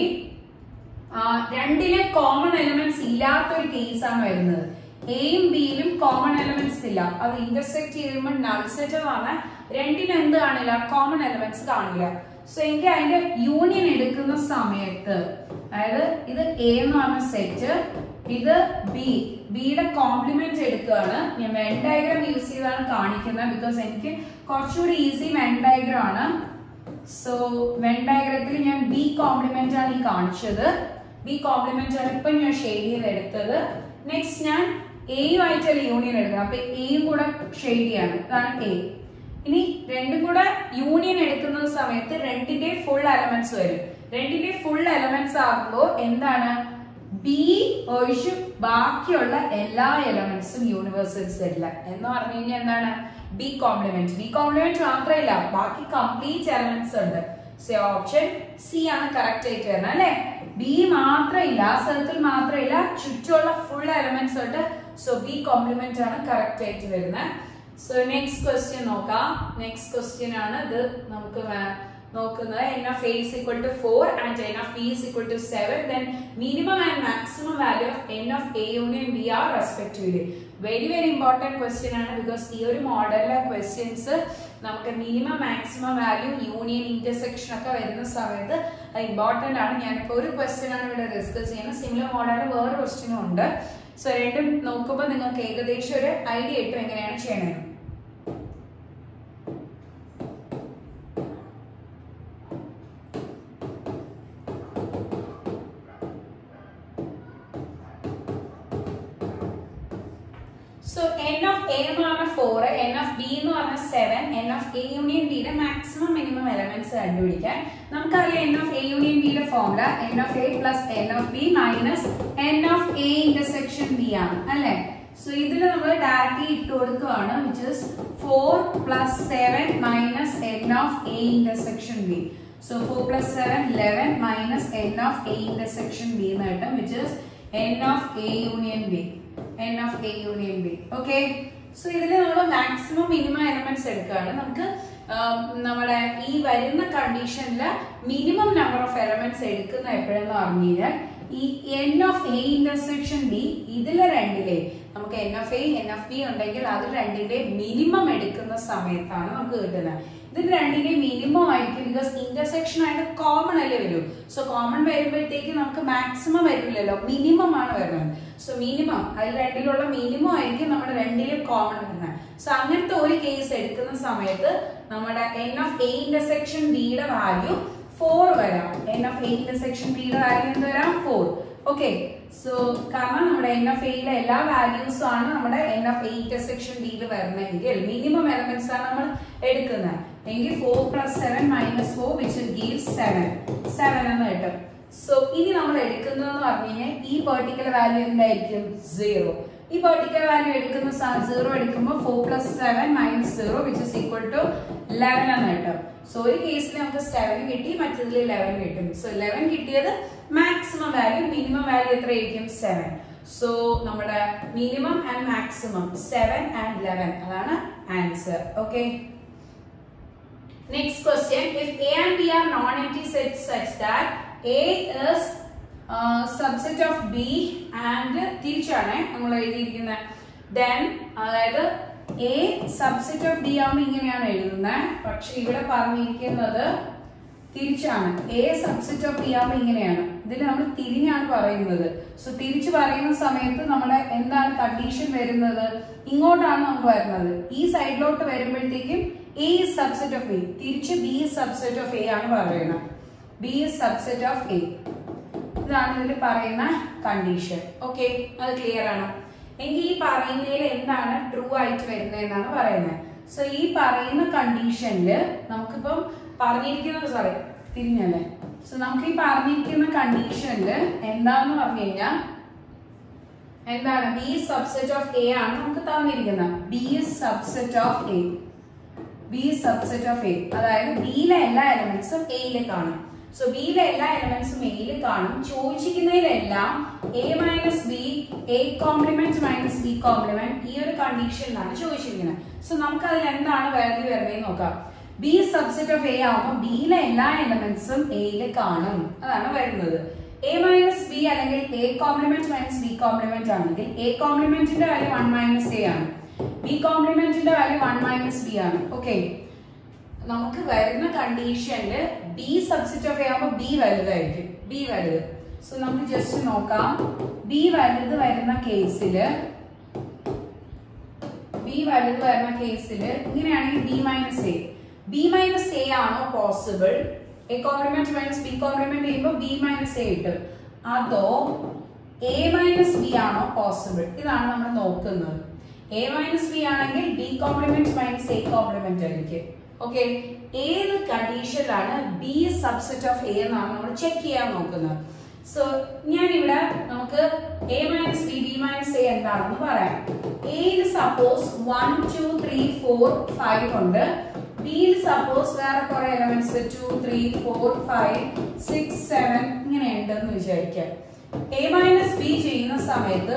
ആ, രണ്ടിലെ കോമൺ എലമെന്റ്സ് ഇല്ലാത്ത ഒരു കേസാണ് വരുന്നത് എയും ബിയിലും കോമൺ എലമെന്റ്സ് ഇല്ല അത് ഇന്റർസെക്ട് ചെയ്യുമ്പോൾ നൾ സെറ്റ് എന്ന് പറഞ്ഞാൽ രണ്ടിനും എന്ത് കാണില്ല കോമൺ എലമെന്റ്സ് കാണില്ല സോ എങ്കിൽ അതിന്റെ യൂണിയൻ എടുക്കുന്ന സമയത്ത് അതായത് ഇത് എ എന്ന് പറഞ്ഞ സെറ്റ് ഇത് ബി ബിയുടെ കോംപ്ലിമെന്റ് എടുക്കുകയാണ് ഞാൻ വെൻ ഡയഗ്രാം യൂസ് ചെയ്താണ് കാണിക്കുന്നത് ബിക്കോസ് എനിക്ക് കുറച്ചുകൂടി ഈസി വെൻ ഡയഗ്രാം ആണ് സോ വെൻ ഡയഗ്രത്തിൽ ഞാൻ ബി കോംപ്ലിമെന്റ് ആണ് ഈ കാണിച്ചത് ബി കോംപ്ലിമെന്റ് ആണ് ഇപ്പൊ ഞാൻ ഷെയ്ഡ് ചെയ്ത് എടുത്തത് നെക്സ്റ്റ് ഞാൻ എയും ആയിട്ടല്ല യൂണിയൻ എടുക്കുന്നത് അപ്പൊ എയും കൂടെ ഷെയ്ഡ് ചെയ്യാണ് ഇതാണ് എ ഇനി രണ്ടും കൂടെ യൂണിയൻ എടുക്കുന്ന സമയത്ത് രണ്ടിന്റെ ഫുൾ എലമെന്റ്സ് വരും രണ്ടിന്റെ ഫുൾ എലമെന്റ്സ് ആകുമ്പോൾ എന്താണ് ബി ഒഴിച്ച് ബാക്കിയുള്ള എല്ലാ എലമെന്റ്സും യൂണിവേഴ്സൽ സെറ്റില എന്ന് പറഞ്ഞു കഴിഞ്ഞാൽ എന്താണ് ബി കോംപ്ലിമെന്റ് ബി കോംപ്ലിമെന്റ് മാത്രമല്ല ബാക്കി കംപ്ലീറ്റ് എലമെന്റ്സ് ഉണ്ട് സോ ഓപ്ഷൻ സി ആണ് കറക്റ്റ് ആയിട്ട് വരുന്നത് അല്ലെ ബി മാത്രമില്ല ആ സർക്കിൾ മാത്രമില്ല ചുറ്റുമുള്ള ഫുൾ എലമെന്റ്സ് ഉണ്ട് സോ ബി കോംപ്ലിമെന്റ് ആണ് കറക്റ്റ് ആയിട്ട് വരുന്നത് സോ നെക്സ്റ്റ് ക്വസ്റ്റ്യൻ നോക്കാം നെക്സ്റ്റ് ക്വസ്റ്റ്യൻ ആണ് ഇത് നമുക്ക് വേ- നോക്കുന്നത് n of A is equal to four and n of B is equal to seven then minimum and maximum value of n of A union B are respectively very very important question ആണ് because ഈ ഒരു മോഡലിലെ questions നമുക്ക് minimum maximum value union intersection ഒക്കെ വരുന്ന സമയത്ത് അത് important ആണ് ഞാനിപ്പോൾ ഒരു ക്വസ്റ്റ്യൻ ആണ് ഇവിടെ ഡിസ്കസ് ചെയ്യുന്നത് സിമിലർ മോഡലിൽ വേറെ ക്വസ്റ്റ്യനും ഉണ്ട് സോ രണ്ടും നോക്കുമ്പോൾ നിങ്ങൾക്ക് ഏകദേശം ഒരു ഐഡിയ കിട്ടും എങ്ങനെയാണ് ചെയ്യണത് സോ എൻ ഓഫ് എ എന്ന് പറഞ്ഞ ഫോർ എൻ ഓഫ് ബി എന്ന് പറഞ്ഞ seven n of A union ബിയുടെ മാക്സിമം മിനിമം എലമെന്റ്സ് കണ്ടുപിടിക്കാൻ നമുക്കറിയാം എൻ ഓഫ് എ യൂണിയൻ ബിയുടെ formula n of A plus N of B minus N of A intersection B ആണ് അല്ലെ സോ ഇതിൽ നമ്മൾ ഡയറക്റ്റ്ലി ഇട്ട് കൊടുക്കുകയാണ് which is four plus seven minus N of A intersection B so four plus seven eleven minus N of A intersection B എന്ന് കിട്ടും which is n of A union B n of A union B okay so ഇതിൽ നമ്മൾ maximum minimum elements എടുക്കുകയാണ് നമുക്ക് നമ്മുടെ ഈ വരുന്ന കണ്ടീഷനിൽ മിനിമം നമ്പർ ഓഫ് എലമെന്റ്സ് എടുക്കുന്ന എപ്പോഴെന്ന് പറഞ്ഞു കഴിഞ്ഞാൽ ഈ n of A intersection B ഇതിലെ രണ്ടിലെ നമുക്ക് N of A n of B ഉണ്ടെങ്കിൽ അതിൽ രണ്ടിന്റെ മിനിമം എടുക്കുന്ന സമയത്താണ് നമുക്ക് കിട്ടുന്നത് ഇതിന് രണ്ടിന്റെ മിനിമം ആയിരിക്കും ബിക്കോസ് ഇന്റർസെക്ഷൻ ആയിട്ട് കോമൺ അല്ലേ വരൂ സോ കോമൺ വരുമ്പോഴത്തേക്ക് നമുക്ക് മാക്സിമം വരില്ലല്ലോ മിനിമം ആണ് വരുന്നത് സോ മിനിമം അതിൽ രണ്ടിലുള്ള മിനിമം ആയിരിക്കും നമ്മുടെ രണ്ടിലും കോമൺ വരുന്നത് സോ അങ്ങനത്തെ ഒരു കേസ് എടുക്കുന്ന സമയത്ത് നമ്മുടെ എൻ ഓഫ് എ ഇന്റർസെക്ഷൻ ബിയുടെ വാല്യൂ ഫോർ വരാം എൻ ഓഫ് എ ഇന്റർസെക്ഷൻ ബിയുടെ വാല്യൂ എന്ത് വരാം ഫോർ ഓക്കെ സോ കാരണം നമ്മുടെ എൻ ഓഫ് എയിലെ എല്ലാ വാല്യൂസും ആണ് നമ്മുടെ എൻ ഓഫ് എ ഇന്റർസെക്ഷൻ ബിയിൽ വരുന്നതെങ്കിൽ മിനിമം എലമെന്റ്സ് ആണ് നമ്മൾ എടുക്കുന്നത് എങ്കിൽ four plus seven minus four which gives seven seven എന്ന് കിട്ടും സോ ഇനി നമ്മൾ എടുക്കുന്നതെന്ന് പറഞ്ഞു കഴിഞ്ഞാൽ ഈ പെർട്ടിക്കുലർ വാല്യൂ എന്തായിരിക്കും സീറോ ഈ പെർട്ടിക്കുലർ വാല്യൂ എടുക്കുന്ന സീറോ എടുക്കുമ്പോൾ four plus seven minus zero which is equal to eleven എന്ന് കിട്ടും സോ ഒരു കേസിൽ നമുക്ക് സെവൻ കിട്ടി മറ്റതിൽ ലെവൻ കിട്ടും സോ ലെവൻ കിട്ടിയത് മാക്സിമം വാല്യൂ മിനിമം വാല്യൂ എത്രയായിരിക്കും സെവൻ സോ നമ്മുടെ minimum and maximum seven and eleven അതാണ് answer okay Next question, if A and B are non-empty sets such that A is uh, subset of B and തിരിച്ചാണ് നമ്മൾ എഴുതിയിരിക്കുന്നത് then അതായത് A subset of B ആവുമ്പോൾ ഇങ്ങനെയാണ് എഴുതുന്നത് പക്ഷെ ഇവിടെ പറഞ്ഞിരിക്കുന്നത് തിരിച്ചാണ് എ സബ്സെറ്റ് ഓഫ് ബി ആവുമ്പോൾ ഇങ്ങനെയാണ് ഇതിൽ നമ്മൾ തിരിഞ്ഞാണ് പറയുന്നത് സോ തിരിച്ചു പറയുന്ന സമയത്ത് നമ്മുടെ എന്താണ് കണ്ടീഷൻ വരുന്നത് ഇങ്ങോട്ടാണ് നമുക്ക് വരുന്നത് ഈ സൈഡിലോട്ട് വരുമ്പോഴത്തേക്കും എ സബ്സെറ്റ് ഓഫ് എ തിരിച്ച് ബി സബ്സെറ്റ് ഓഫ് എ ആണ് പറയുന്നത് ബി സബ്സെറ്റ് ഓഫ് എ ഇതാണ് ഇതിൽ പറയുന്ന കണ്ടീഷൻ ഓക്കെ അത് ക്ലിയർ ആണ് എങ്കിൽ ഈ പറയുന്നതിൽ എന്താണ് ട്രൂ ആയിട്ട് വരുന്നത് എന്നാണ് പറയുന്നത് സോ ഈ പറയുന്ന കണ്ടീഷനില് നമുക്കിപ്പം പറഞ്ഞിരിക്കുന്നത് സോറി തിരിഞ്ഞല്ലേ സോ നമുക്ക് ഈ പറഞ്ഞിരിക്കുന്ന കണ്ടീഷനില് എന്താന്ന് പറഞ്ഞു കഴിഞ്ഞാൽ എന്താണ് ബി സബ്സെറ്റ് ഓഫ് എ ആണ് നമുക്ക് തന്നിരിക്കുന്നത് B subset of A B subset of A അതായത് ബിയിലെ എല്ലാ എലമെന്റ്സും എയിൽ കാണും സോ ബിയിലെ എല്ലാ എലമെന്റ്സും എയിൽ കാണും ചോദിച്ചിരിക്കുന്നതിലെല്ലാം A minus B A complement minus B complement ഈ ഒരു കണ്ടീഷനിലാണ് ചോദിച്ചിരിക്കുന്നത് സോ നമുക്ക് അതിൽ എന്താണ് വാല്യൂ വരുന്നത് നോക്കാം ബി സബ്സെറ്റ് ഓഫ് എ ആവുമ്പോൾ ബിയിലെ എല്ലാ എലമെന്റ്സും എയിൽ കാണും അതാണ് വരുന്നത് എ മൈനസ് ബി അല്ലെങ്കിൽ A complement minus B complement ആണെങ്കിൽ എ കോംപ്ലിമെന്റിന്റെ വാല്യൂ വൺ മൈനസ് എ ആണ് ബി കോംപ്ലിമെന്റിന്റെ വാല്യൂ വൺ മൈനസ് ബി ആണ് ഓക്കെ നമുക്ക് വരുന്ന കണ്ടീഷനില് ബി സബ്സെറ്റ് ഓഫ് എ ആകുമ്പോൾ ബി വലുതായിരിക്കും ബി വലുത് സോ നമുക്ക് ജസ്റ്റ് നോക്കാം ബി വലുത് വരുന്ന കേസില് ബി വലുത് വരുന്ന കേസില് ഇങ്ങനെയാണെങ്കിൽ B minus A B minus A ആണോ possible A complement minus B complement ചെയ്യുമ്പോൾ ബി മൈനസ് എ കിട്ടും അതോ എ മൈനസ് ബി ആണോ പോസിബിൾ ഇതാണ് നമ്മൾ നോക്കുന്നത് എ മൈനസ് ബി ആണെങ്കിൽ B complement minus A complement ആയിരിക്കും ഓക്കെ ഏത് കണ്ടീഷനിലാണ് ബി സബ്സെറ്റ് ഓഫ് എ എന്നാണ് നമ്മൾ ചെക്ക് ചെയ്യാൻ നോക്കുന്നത് സോ ഞാനിവിടെ നമുക്ക് A minus B B minus A എന്താണെന്ന് പറയാം എയിൽ suppose one two three four five ഉണ്ട് ബിയിൽ സപ്പോസ് വേറെ കുറെ elements two three four five six seven ഇങ്ങനെ ഉണ്ടെന്ന് വിചാരിക്കാം എ മൈനസ് ബി ചെയ്യുന്ന സമയത്ത്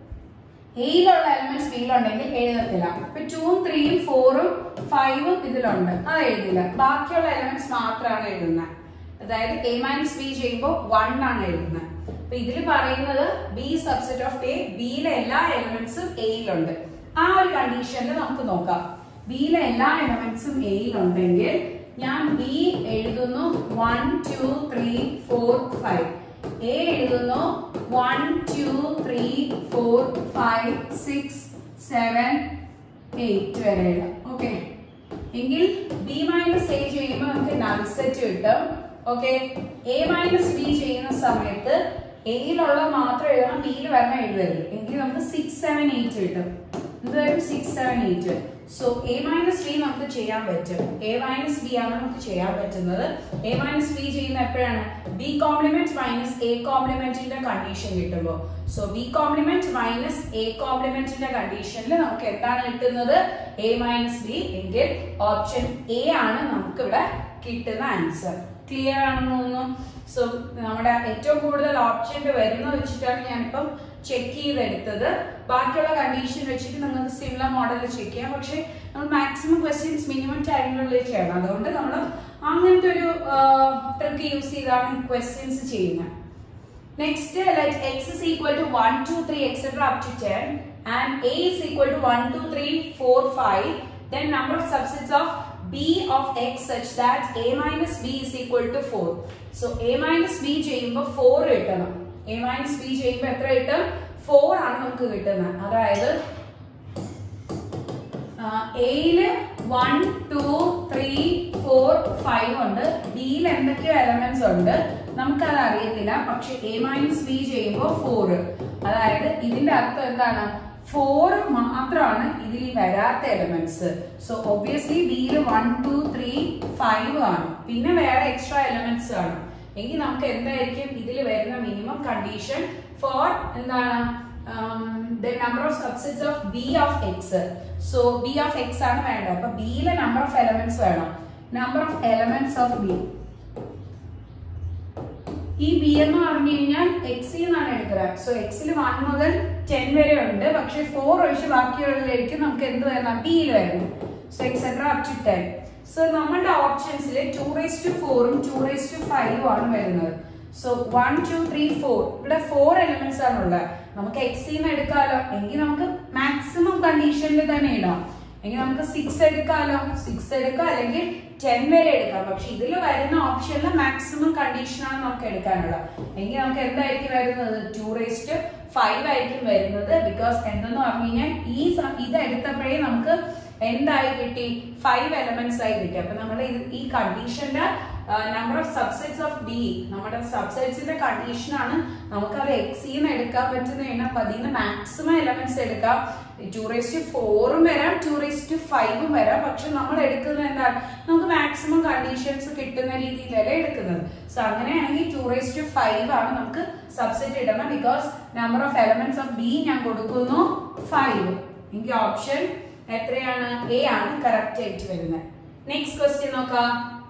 എയിലുള്ള എലമെന്റ്സ് ബിയിലുണ്ടെങ്കിൽ എഴുതത്തില്ല ഇപ്പൊ ടൂവും ത്രീയും ഫോറും ഫൈവും ഇതിലുണ്ട് അത് എഴുതില്ല ബാക്കിയുള്ള എലമെന്റ്സ് മാത്രമാണ് എഴുതുന്നത് അതായത് എ മൈനസ് ബി ചെയ്യുമ്പോൾ വൺ ആണ് എഴുതുന്നത് അപ്പൊ ഇതിൽ പറയുന്നത് ബി സബ്സെറ്റ് ഓഫ് എ ബിയിലെ എല്ലാ എലമെന്റ്സും എയിലുണ്ട് ആ ഒരു കണ്ടീഷനിൽ നമുക്ക് നോക്കാം ബിയിലെ എല്ലാ എലമെന്റ്സും എയിലുണ്ടെങ്കിൽ ഞാൻ ബി എഴുതുന്നു one two three four five A എഴുതുന്നു one two three four five six seven eight വരെ എഴുതാം ഓക്കെ എങ്കിൽ ബി മൈനസ് എ ചെയ്യുമ്പോൾ നമുക്ക് നൾ സെറ്റ് കിട്ടും ഓക്കെ എ മൈനസ് ബി ചെയ്യുന്ന സമയത്ത് എയിലുള്ള മാത്രം എഴുതണം ബിയിൽ വരണം എഴുതരുത് എങ്കിൽ നമുക്ക് സിക്സ് സെവൻ എയ്റ്റ് കിട്ടും എന്ത് വരും six seven eight so A minus B നമുക്ക് ചെയ്യാൻ പറ്റും എ മൈനസ് ബി ആണ് നമുക്ക് ചെയ്യാൻ പറ്റുന്നത് എ മൈനസ് ബി ചെയ്യുന്ന എപ്പോഴാണ് ബി കോംപ്ലിമെന്റ് മൈനസ് എ കോംപ്ലിമെന്റിന്റെ കണ്ടീഷൻ കിട്ടുമ്പോൾ so B complement minus A കോംപ്ലിമെന്റിന്റെ കണ്ടീഷനിൽ നമുക്ക് എന്താണ് കിട്ടുന്നത് എ മൈനസ് ബി എങ്കിൽ ഓപ്ഷൻ എ ആണ് നമുക്ക് ഇവിടെ കിട്ടുന്ന ആൻസർ ക്ലിയർ ആണെന്ന് തോന്നുന്നു സോ നമ്മുടെ ഏറ്റവും കൂടുതൽ ഓപ്ഷന്റെ വരുന്ന വെച്ചിട്ടാണ് ഞാനിപ്പം ചെക്ക് ചെയ്തെടുത്തത് ബാക്കിയുള്ള കണ്ടീഷൻ വെച്ചിട്ട് നിങ്ങൾക്ക് സിമിലർ മോഡൽ ചെക്ക് ചെയ്യാം പക്ഷെ നമ്മൾ മാക്സിമം ക്വസ്റ്റ്യൻസ് മിനിമം ടൈമിനുള്ളിൽ ചെയ്യണം അതുകൊണ്ട് നമ്മൾ അങ്ങനത്തെ ഒരു ട്രിക്ക് യൂസ് ചെയ്താണ് ക്വസ്റ്റ്യൻസ് ചെയ്യുന്നത് Next, let x is equal to 1, 2, 3, etc. up to 10 and a is equal to 1, 2, 3, 4, 5. Then number of subsets of b of x such that a minus b is equal to 4. So a minus b ചെയ്യുമ്പോൾ 4 കിട്ടണം a minus b ചെയ്യുമ്പോൾ എത്ര കിട്ടും 4 ആണ് നമുക്ക് കിട്ടുന്നത് അതായത് എയില് one two three four five ഉണ്ട് ബിയിൽ എന്തൊക്കെയോ എലമെന്റ്സ് ഉണ്ട് നമുക്കത് അറിയത്തില്ല പക്ഷെ എ മൈനസ് ബി ചെയ്യുമ്പോൾ ഫോർ അതായത് ഇതിന്റെ അർത്ഥം എന്താണ് ഫോർ മാത്രമാണ് ഇതിൽ വരാത്ത എലമെന്റ്സ് സോ ഒബ്വിയസ്ലി ബിയിൽ വൺ ടു ത്രീ ഫൈവ് ആണ് പിന്നെ വേറെ എക്സ്ട്രാ എലമെന്റ്സ് ആണ് എങ്കിൽ നമുക്ക് എന്തായിരിക്കും ഇതിൽ വരുന്ന മിനിമം കണ്ടീഷൻ ഫോർ എന്താണ് the number of subsets of B of X so B of X ആണ് വേണ്ടത് അപ്പൊ ബിയിലെ നമ്പർ ഓഫ് എലമെന്റ്സ് വേണം number of elements of B ഈ ബി എന്ന് പറഞ്ഞു കഴിഞ്ഞാൽ എക്സ് എന്നാണ് എടുക്കുന്നത് സോ എക്സിൽ വൺ മുതൽ ടെൻ വരെ ഉണ്ട് പക്ഷെ ഫോർ ഒഴിച്ച് ബാക്കിയുള്ളതിലേക്ക് നമുക്ക് എന്ത് വരണം ബിയിൽ വരണം so etcetera up to ten so നമ്മളുടെ ഓപ്ഷൻസിൽ ടു റേസ് ടു ഫോറും ടു റേസ് ടു ഫൈവും ആണ് വരുന്നത് so one two three four ഇവിടെ ഫോർ എലിമെന്റ്സ് ആണുള്ളത് നമുക്ക് എക്സിന്ന് എടുക്കാലോ എങ്കിൽ നമുക്ക് മാക്സിമം കണ്ടീഷനിൽ തന്നെ ഇടാം എങ്കിൽ നമുക്ക് സിക്സ് എടുക്കാലോ സിക്സ് എടുക്കാം അല്ലെങ്കിൽ ടെൻ വരെ എടുക്കാം പക്ഷെ ഇതിൽ വരുന്ന ഓപ്ഷനിൽ മാക്സിമം കണ്ടീഷനാണ് നമുക്ക് എടുക്കാനുള്ളത് എങ്കിൽ നമുക്ക് എന്തായിരിക്കും വരുന്നത് ടു റേസ്റ്റ് ഫൈവ് ആയിരിക്കും വരുന്നത് ബിക്കോസ് എന്തെന്ന് പറഞ്ഞു കഴിഞ്ഞാൽ ഈ സ- ഇത് എടുത്തപ്പോഴേ നമുക്ക് എന്തായി കിട്ടി ഫൈവ് എലമെന്റ്സ് ആയി കിട്ടി അപ്പൊ നമ്മൾ ഈ കണ്ടീഷന്റെ number of subsets of B നമ്മുടെ സബ്സെറ്റ്സിന്റെ കണ്ടീഷനാണ് നമുക്കത് എക്സിന്ന് എടുക്കാൻ പറ്റുന്ന അപ്പൊ അതിൽ നിന്ന് മാക്സിമം എലമെന്റ്സ് എടുക്കാം ടു റേസ് ടു ഫോറും വരാം ടു റേസ് ടു ഫൈവും വരാം പക്ഷെ നമ്മൾ എടുക്കുന്നത് എന്താണ് നമുക്ക് മാക്സിമം കണ്ടീഷൻസ് കിട്ടുന്ന രീതിയിലല്ലേ എടുക്കുന്നത് സോ അങ്ങനെയാണെങ്കിൽ ടു റേസ് ടു ഫൈവ് ആണ് നമുക്ക് സബ്സെറ്റ് ഇടണം because number of elements of B ഞാൻ കൊടുക്കുന്നു ഫൈവ് എനിക്ക് ഓപ്ഷൻ എത്രയാണ് എ ആണ് കറക്റ്റ് ആയിട്ട് വരുന്നത് നെക്സ്റ്റ് ക്വസ്റ്റ്യൻ നോക്കാം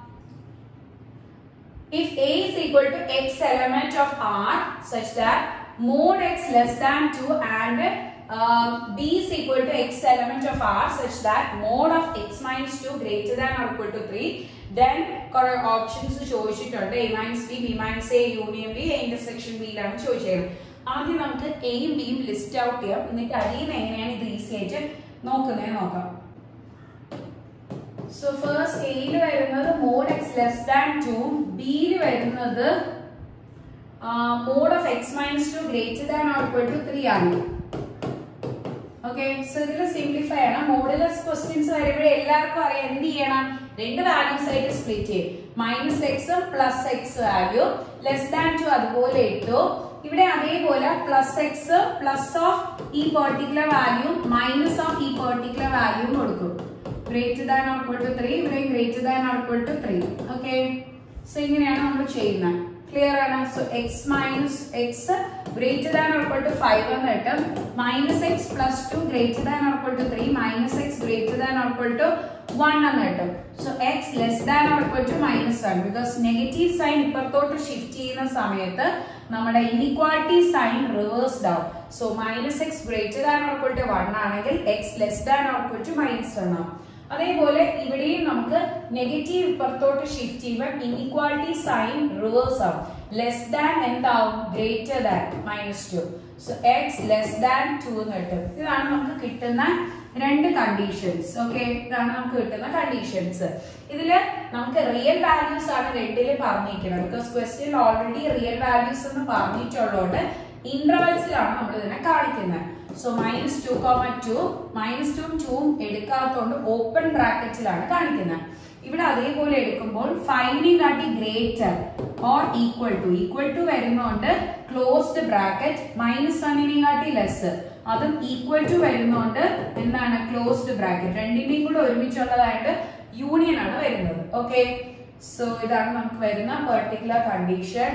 if a is equal to x element of R such that mod x less than 2 and uh, b is equal to x element of R such that mod of x minus 2 greater than or equal to 3 then കുറെ options ചോദിച്ചിട്ടുണ്ട് A minus B B minus A union B intersection ബിയിലാണ് ചോദിച്ചത് ആദ്യം നമുക്ക് എയും ബിയും list out ചെയ്യാം എന്നിട്ട് അതിൽ നിന്ന് എങ്ങനെയാണ് ഇത് ഈസി ആയിട്ട് നോക്കുന്നത് നോക്കാം സോ ഫസ്റ്റ് എയിൽ വരുന്നത് mod x less than two ബിയിൽ വരുന്നത് mod of x minus two greater than output two three ആണ് ഓക്കെ സോ ഇതിൽ സിംപ്ലിഫൈ ചെയ്യണം മോഡുലസ് ക്വസ്റ്റ്യൻസ് വരുമ്പോഴേ എല്ലാവർക്കും അറിയാം എന്ത് ചെയ്യണം രണ്ട് വാല്യൂസ് ആയിട്ട് സ്പ്ലിറ്റ് ചെയ്യും minus x plus x value less than two അതുപോലെ ഇട്ടു ഇവിടെ അതേപോലെ പ്ലസ് എക്സ് പ്ലസ് ഓഫ് ഈ പെർട്ടിക്കുലർ വാല്യൂ മൈനസ് ഓഫ് ഈ പെർട്ടിക്കുലർ വാല്യൂ കൊടുക്കും greater than output two three ഇവിടെ greater than output two three okay so ഇങ്ങനെയാണ് നമ്മൾ ചെയ്യുന്നത് ക്ലിയർ ആണ് so x minus x greater than output two five എന്ന് കിട്ടും minus x plus two greater than output two three minus x greater than output two one എന്ന് കിട്ടും so x less than output two minus one because negative sign ഇപ്പുറത്തോട്ട് shift ചെയ്യുന്ന സമയത്ത് നമ്മുടെ inequality sign reversed ആവും so minus x greater than output two one ആണെങ്കിൽ x less than output two minus one ആവും അതേപോലെ ഇവിടെയും നമുക്ക് നെഗറ്റീവ് ഇപ്പുറത്തോട്ട് ഷിഫ്റ്റ് ചെയ്യുമ്പോൾ ഇനിക്വാളിറ്റി സൈൻ റിവേഴ്സ് ആവും ലെസ് ദാൻ എന്താവും greater than minus two so x less than two എന്ന് കിട്ടും ഇതാണ് നമുക്ക് കിട്ടുന്ന രണ്ട് കണ്ടീഷൻസ് ഓക്കെ ഇതാണ് നമുക്ക് കിട്ടുന്ന കണ്ടീഷൻസ് ഇതില് നമുക്ക് റിയൽ വാല്യൂസ് ആണ് രണ്ടില് പറഞ്ഞിരിക്കുന്നത് because question already real values എന്ന് പറഞ്ഞിട്ടുള്ളതുകൊണ്ട് ഇന്റർവെൽസിലാണ് നമ്മൾ ഇതിനെ കാണിക്കുന്നത് so minus two comma two minus two ടൂവും എടുക്കാത്തതുകൊണ്ട് ഓപ്പൺ ബ്രാക്കറ്റിലാണ് കാണിക്കുന്നത് ഇവിടെ അതേപോലെ എടുക്കുമ്പോൾ ഫൈവിനെ കാട്ടി greater or equal to equal to വരുന്നോണ്ട് ക്ലോസ്ഡ് ബ്രാക്കറ്റ് മൈനസ് വണ്ണിനെ കാട്ടി ലെസ് അതും ഈക്വൽ ടു വരുന്നോണ്ട് എന്താണ് ക്ലോസ്ഡ് ബ്രാക്കറ്റ് രണ്ടിന്റെയും കൂടെ ഒരുമിച്ചുള്ളതായിട്ട് യൂണിയൻ ആണ് വരുന്നത് ഓക്കെ സോ ഇതാണ് നമുക്ക് വരുന്ന പെർട്ടിക്കുലർ കണ്ടീഷൻ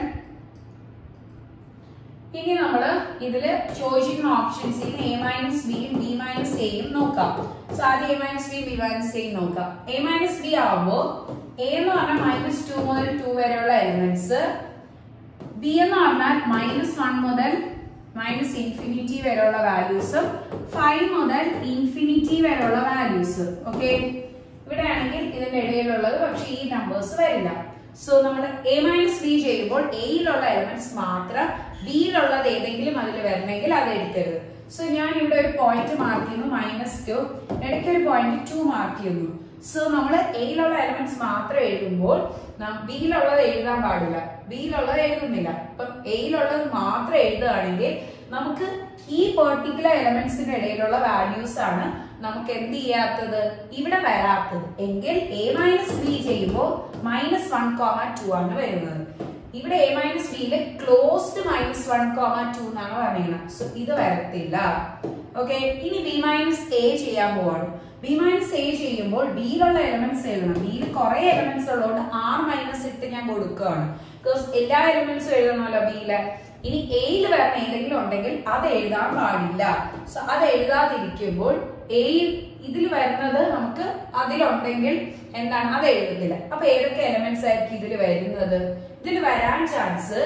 ഇനി നമ്മൾ ഇതില് ചോദിച്ചിരിക്കുന്ന ഓപ്ഷൻസിൽ എ മൈനസ് ബിയും ബി മൈനസ് എയും നോക്കാം സോ ആദ്യം A minus B B minus എയും നോക്കാം എ മൈനസ് ബി ആവുമ്പോൾ എ എന്ന് പറഞ്ഞാൽ മൈനസ് ടു മുതൽ ടു വരെയുള്ള എലിമെന്റ്സ് ബി എന്ന് പറഞ്ഞാൽ മൈനസ് വൺ മുതൽ മൈനസ് ഇൻഫിനിറ്റി വരെയുള്ള വാല്യൂസും ഫൈവ് മുതൽ ഇൻഫിനിറ്റി വരെയുള്ള വാല്യൂസ് ഓക്കെ ഇവിടെ ആണെങ്കിൽ ഇതിന്റെ ഇടയിലുള്ളത് പക്ഷെ ഈ നമ്പേഴ്സ് വരില്ല സോ നമ്മൾ എ മൈനസ് ബി ചെയ്യുമ്പോൾ എയിലുള്ള എലമെന്റ്സ് മാത്രം ബിയിലുള്ളത് ഏതെങ്കിലും അതിൽ വരണമെങ്കിൽ അത് എടുക്കരുത് സോ ഞാൻ ഇവിടെ ഒരു പോയിന്റ് മാർക്ക് ചെയ്യുന്നു മൈനസ് ടു ഇടയ്ക്ക് ഒരു പോയിന്റ് ടു മാർക്ക് ചെയ്യുന്നു സോ നമ്മൾ എയിലുള്ള എലമെന്റ്സ് മാത്രം എഴുതുമ്പോൾ ബിയിലുള്ളത് എഴുതാൻ പാടില്ല ബിയിലുള്ളത് എഴുതുന്നില്ല അപ്പൊ എയിലുള്ളത് മാത്രം എഴുതുകയാണെങ്കിൽ നമുക്ക് ഈ പെർട്ടിക്കുലർ എലമെന്റ്സിന്റെ ഇടയിലുള്ള വാല്യൂസ് ആണ് നമുക്ക് എന്ത് ചെയ്യാത്തത് ഇവിടെ വരാത്തത് എങ്കിൽ എ മൈനസ് ബി ചെയ്യുമ്പോൾ മൈനസ് വൺ കോമ ടു ആണ് വരുന്നത് ഇവിടെ എ മൈനസ് ബിയില് closed minus one comma two എന്നാണ് പറഞ്ഞിരിക്കുന്നത് സോ ഇത് വരത്തില്ല ഓക്കെ ഇനി ബി മൈനസ് എ ചെയ്യാൻ പോവാണ് ബി മൈനസ് എ ചെയ്യുമ്പോൾ ബിയിലുള്ള എലമെന്റ്സ് എഴുതണം ബിയിൽ കുറെ എലമെന്റ്സ് ഉള്ളതുകൊണ്ട് ആർ മൈനസ് ഇട്ട് ഞാൻ കൊടുക്കുകയാണ് ബിക്കോസ് എല്ലാ എലമെന്റ്സും എഴുതണമല്ലോ ബിയില് ഇനി എയിൽ വരണ ഏതെങ്കിലും ഉണ്ടെങ്കിൽ അത് എഴുതാൻ പാടില്ല സോ അത് എഴുതാതിരിക്കുമ്പോൾ എയിൽ ഇതിൽ വരുന്നത് നമുക്ക് അതിലുണ്ടെങ്കിൽ എന്താണ് അത് എഴുതുന്നില്ല അപ്പൊ ഏതൊക്കെ എലമെന്റ്സ് ആയിരിക്കും ഇതിൽ വരുന്നത് ഇതിൽ വരാൻ ചാൻസ്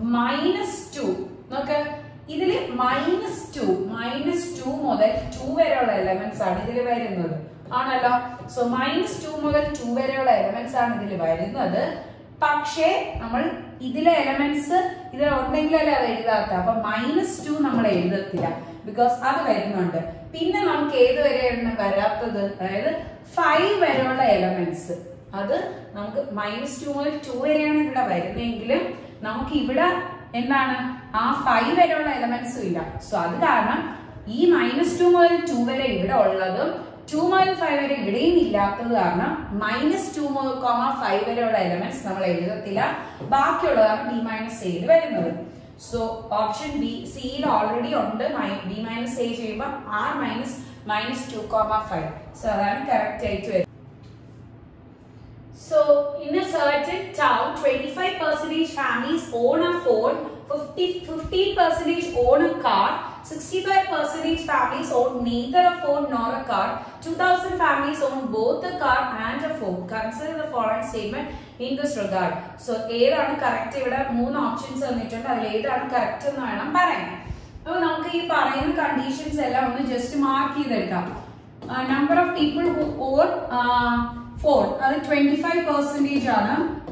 മൈനസ് ടു നോക്ക് ഇതിൽ മൈനസ് ടു മൈനസ് ടു മുതൽ ടു വരെയുള്ള എലമെന്റ്സ് ആണ് ഇതിൽ വരുന്നത് ആണല്ലോ സോ മൈനസ് ടു മുതൽ ടു വരെയുള്ള എലമെന്റ്സ് ആണ് ഇതിൽ വരുന്നത് പക്ഷേ നമ്മൾ ഇതിലെ എലമെന്റ്സ് ഇതിൽ ഉണ്ടെങ്കിലല്ലേ അത് എഴുതാത്ത അപ്പൊ മൈനസ് ടു നമ്മൾ എഴുതത്തില്ല ബിക്കോസ് അത് വരുന്നുണ്ട് പിന്നെ നമുക്ക് ഏത് വരെയാണ് വരാത്തത് അതായത് ഫൈവ് വരെയുള്ള എലമെന്റ്സ് അത് നമുക്ക് മൈനസ് ടു മുതൽ ടു വരെയാണ് ഇവിടെ വരുന്നതെങ്കിലും നമുക്ക് ഇവിടെ എന്താണ് ആ ഫൈവ് വരെയുള്ള എലമെന്റ്സും ഇല്ല സോ അത് കാരണം ഈ മൈനസ് ടു മുതൽ ടു വരെ ഇവിടെ ഉള്ളതും ടു മുതൽ ഫൈവ് വരെ ഇവിടെയും ഇല്ലാത്തത് കാരണം മൈനസ് ടു കോമ ഫൈവ് വരെയുള്ള എലമെന്റ്സ് നമ്മൾ എഴുതത്തില്ല ബാക്കിയുള്ളതാണ് ബി മൈനസ് എയിൽ വരുന്നത് സോ ഓപ്ഷൻ ബി സിയിൽ ഓൾറെഡി ഉണ്ട് ബി മൈനസ് എ ചെയ്യുമ്പോൾ R minus minus two comma five so അതാണ് കറക്റ്റ് ആയിട്ട് വരുന്നത് So, in a certain town, 25% families own a phone, 50, 15% own a car, 65% families own neither a phone nor a car, 2000 families own both a car and a phone. Consider the following statement in this regard. So, ഏതാണ് correct ഇവിടെ മൂന്ന് options തന്നിട്ടുണ്ട് അതിൽ ഏതാണ് correct എന്ന് വേണം പറയാൻ അപ്പൊ നമുക്ക് ഈ പറയുന്ന കണ്ടീഷൻസ് എല്ലാം ഒന്ന് ജസ്റ്റ് മാർക്ക് ചെയ്തെടുക്കാം number of people who own phone അത് ട്വന്റി ഫൈവ് പെർസെന്റേജ് ആണ്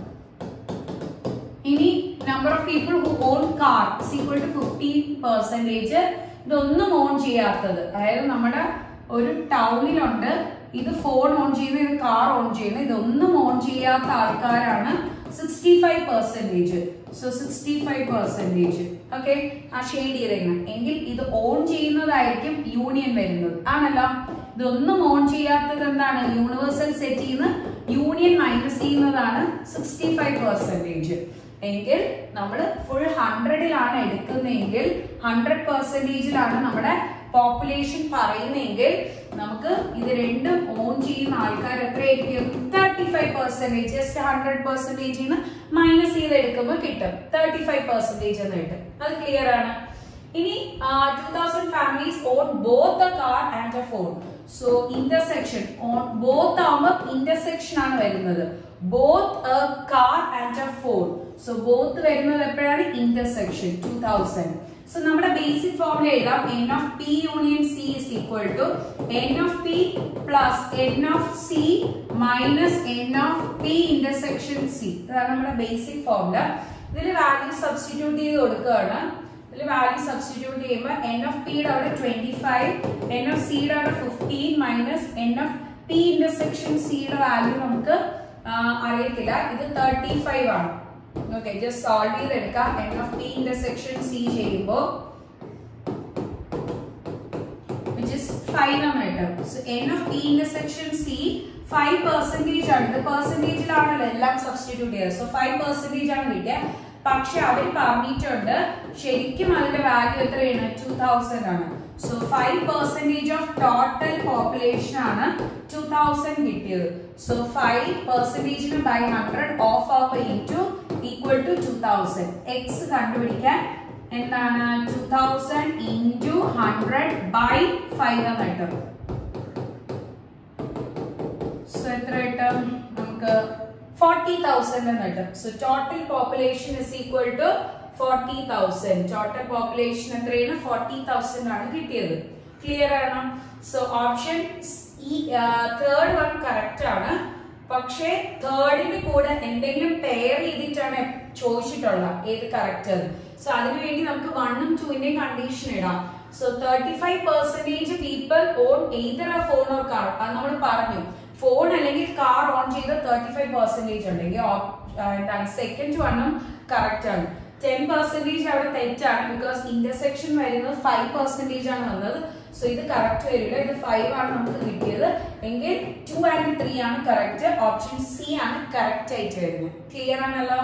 ഇനി number of people who own car equal to fifteen percentage ഇതൊന്നും ഓൺ ചെയ്യാത്തത് അതായത് നമ്മുടെ ഒരു ടൗണിലുണ്ട് ഇത് ഫോൺ ഓൺ ചെയ്യുന്നു ഇത് കാർ ഓൺ ചെയ്യുന്നു ഇതൊന്നും ഓൺ ചെയ്യാത്ത ആൾക്കാരാണ് sixty five percentage so sixty five percentage okay ആ ഷെയ്ഡ് ചെയ്തേക്കണം എങ്കിൽ ഇത് ഓൺ ചെയ്യുന്നതായിരിക്കും യൂണിയൻ വരുന്നത് ആണല്ലോ ഇതൊന്നും ഓൺ ചെയ്യാത്തത് എന്താണ് യൂണിവേഴ്സൽ സെറ്റിൽ നിന്ന് യൂണിയൻ മൈനസ് ചെയ്യുന്നതാണ് സിക്സ്റ്റി ഫൈവ് പെർസെന്റേജ് എങ്കിൽ നമ്മൾ ഫുൾ ഹൺഡ്രഡിലാണ് എടുക്കുന്നതെങ്കിൽ ഹൺഡ്രഡ് പെർസെന്റേജിലാണ് നമ്മുടെ പോപ്പുലേഷൻ പറയുന്നെങ്കിൽ നമുക്ക് ഇത് രണ്ടും ഓൺ ചെയ്യുന്ന ആൾക്കാർ എത്രയായിരിക്കും thirty five percentage just hundred പെർസെന്റേജിൽ നിന്ന് മൈനസ് ചെയ്ത് എടുക്കുമ്പോൾ കിട്ടും തേർട്ടി ഫൈവ് പെർസെന്റേജ് എന്ന് കിട്ടും അത് ക്ലിയർ ആണ് ഇനി two thousand families own both a car and a phone so intersection own both ആവുമ്പോൾ ഇന്റർസെക്ഷൻ ആണ് വരുന്നത് both a car and a phone so both വരുന്നത് എപ്പോഴാണ് ഇന്റർസെക്ഷൻ ടൂ തൗസൻഡ് സോ നമ്മുടെ ബേസിക് ഫോർമുല എഴുതാം N of P union C is equal to N of P plus N of C minus N of P intersection C ഇതാണ് നമ്മുടെ basic formula ഇതിൽ value substitute ചെയ്ത് കൊടുക്കുകയാണ് ഇതിൽ value substitute ചെയ്യുമ്പോൾ N of പിയുടെ അവിടെ ട്വന്റി ഫൈവ് എൻ ഓഫ് സിയുടെ അവിടെ fifteen minus N of P intersection സിയുടെ വാല്യൂ നമുക്ക് അറിയത്തില്ല ഇത് തേർട്ടി ഫൈവ് ആണ് ഓക്കെ ജസ്റ്റ് സോൾവ് ചെയ്തെടുക്കാം N of P intersection C ചെയ്യുമ്പോൾ which is 5 എന്ന് കിട്ടും so N of P intersection C five percentage ആണ് ഇത് പെർസെന്റേജിലാണല്ലോ എല്ലാം സബ്സ്റ്റിറ്റ്യൂട്ട് ചെയ്തത് സോ ഫൈവ് പെർസെന്റേജ് ആണ് കിട്ടിയത് പക്ഷെ അവർ പറഞ്ഞിട്ടുണ്ട് ശരിക്കും അതിന്റെ വാല്യൂ എത്രയാണ് ടൂ തൗസൻഡ് ആണ് so five percentage of total population ആണ് ടൂ തൗസൻഡ് കിട്ടിയത് സോ ഫൈവ് പെർസെന്റേജിന് ബൈ ഹൺഡ്രഡ് ഓഫ് ആവുക into equal to two thousand x കണ്ടുപിടിക്കാൻ എന്താണ് two thousand into hundred by five എന്ന് കിട്ടും സോ എത്ര കിട്ടും നമുക്ക് ഫോർട്ടി തൗസൻഡ് എന്ന് കിട്ടും so total population is equal to forty thousand total population എത്രയാണ് ഫോർട്ടി തൗസൻഡ് ആണ് കിട്ടിയത് ക്ലിയർ ആണോ സോ ഓപ്ഷൻ ഈ തേർഡ് വൺ കറക്റ്റ് ആണ് പക്ഷേ തേർഡിന് കൂടെ എന്തെങ്കിലും പെയർ ചെയ്തിട്ടാണ് ചോദിച്ചിട്ടുള്ള ഏത് കറക്റ്റ് സോ അതിനുവേണ്ടി നമുക്ക് വണ്ണും ടൂവിന്റെയും കണ്ടീഷൻ ഇടാം so thirty five percentage people own either a phone or car അത് നമ്മൾ പറഞ്ഞു ഫോൺ അല്ലെങ്കിൽ കാർ ഓൺ ചെയ്ത് തേർട്ടി ഫൈവ് പെർസെന്റേജ് ഉണ്ടെങ്കിൽ op- ആ, എന്താണ് സെക്കൻഡ് വണ്ണും കറക്റ്റ് ആണ് ടെൻ പെർസെന്റേജ് അവിടെ തെറ്റാണ് ബിക്കോസ് ഇന്റർസെക്ഷൻ വരുന്നത് ഫൈവ് പെർസെന്റേജ് ആണ് വന്നത് സോ ഇത് കറക്റ്റ് വരില്ല ഇത് ഫൈവ് ആണ് നമുക്ക് കിട്ടിയത് എങ്കിൽ ടു ആൻഡ് ത്രീ ആണ് കറക്റ്റ് ഓപ്ഷൻ സി ആണ് കറക്റ്റ് ആയിട്ട് വരുന്നത് ക്ലിയർ ആണല്ലോ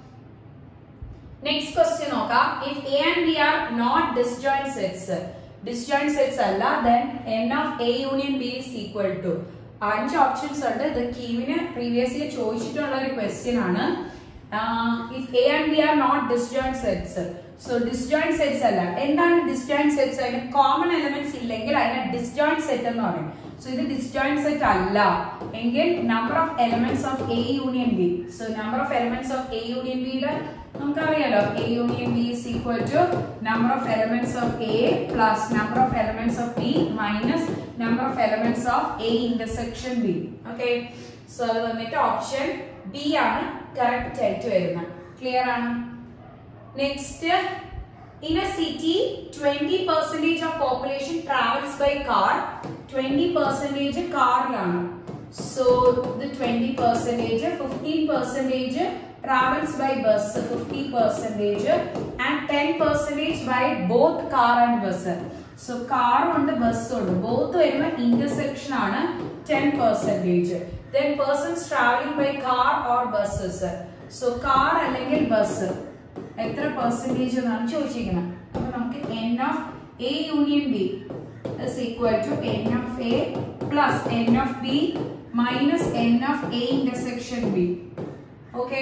നെക്സ്റ്റ് ക്വസ്റ്റ്യൻ നോക്കാം if A and B are not disjoint sets disjoint sets അല്ല then N of A union B is equal to അഞ്ച് ഓപ്ഷൻസ് ഉണ്ട് ഇത് കീവിന് പ്രീവിയസ്ലി ചോദിച്ചിട്ടുള്ള ഒരു ക്വസ്റ്റ്യൻ ആണ് if A and B are not disjoint sets so disjoint sets അല്ല എന്താണ് ഡിസ്ജോയിന്റ് സെറ്റ്സ് അതിന് കോമൺ എലമെന്റ്സ് ഇല്ലെങ്കിൽ അതിനെ ഡിസ്ജോയിന്റ് സെറ്റ് എന്ന് പറയും സോ ഇത് ഡിസ്ജോയിന്റ് സെറ്റ് അല്ല എങ്കിൽ number of elements of A union B so number of elements of A union ബിയുടെ നമുക്കറിയാലോ A union B is equal to number of elements of A plus number of elements of B minus number of elements of A intersection B okay so അത് വന്നിട്ട് option B ആണ് correct ആയിട്ട് വരുന്നത് clear ആണ് next in a city twenty percentage of population travels by car twenty percentage കാറിലാണ് so ഇത് twenty percentage fifteen percentage travels by bus fifty percentage and ten percentage by both car and bus so കാറും ഉണ്ട് ബസ്സും ഉണ്ട് both വരുമ്പോൾ intersection ആണ് ten percentage then persons travelling by car or buses so car അല്ലെങ്കിൽ bus എത്ര percentage എന്നാണ് ചോദിച്ചിരിക്കുന്നത് അപ്പൊ നമുക്ക് N of A union B is equal to n of a plus n of b minus n of a intersection b. Okay.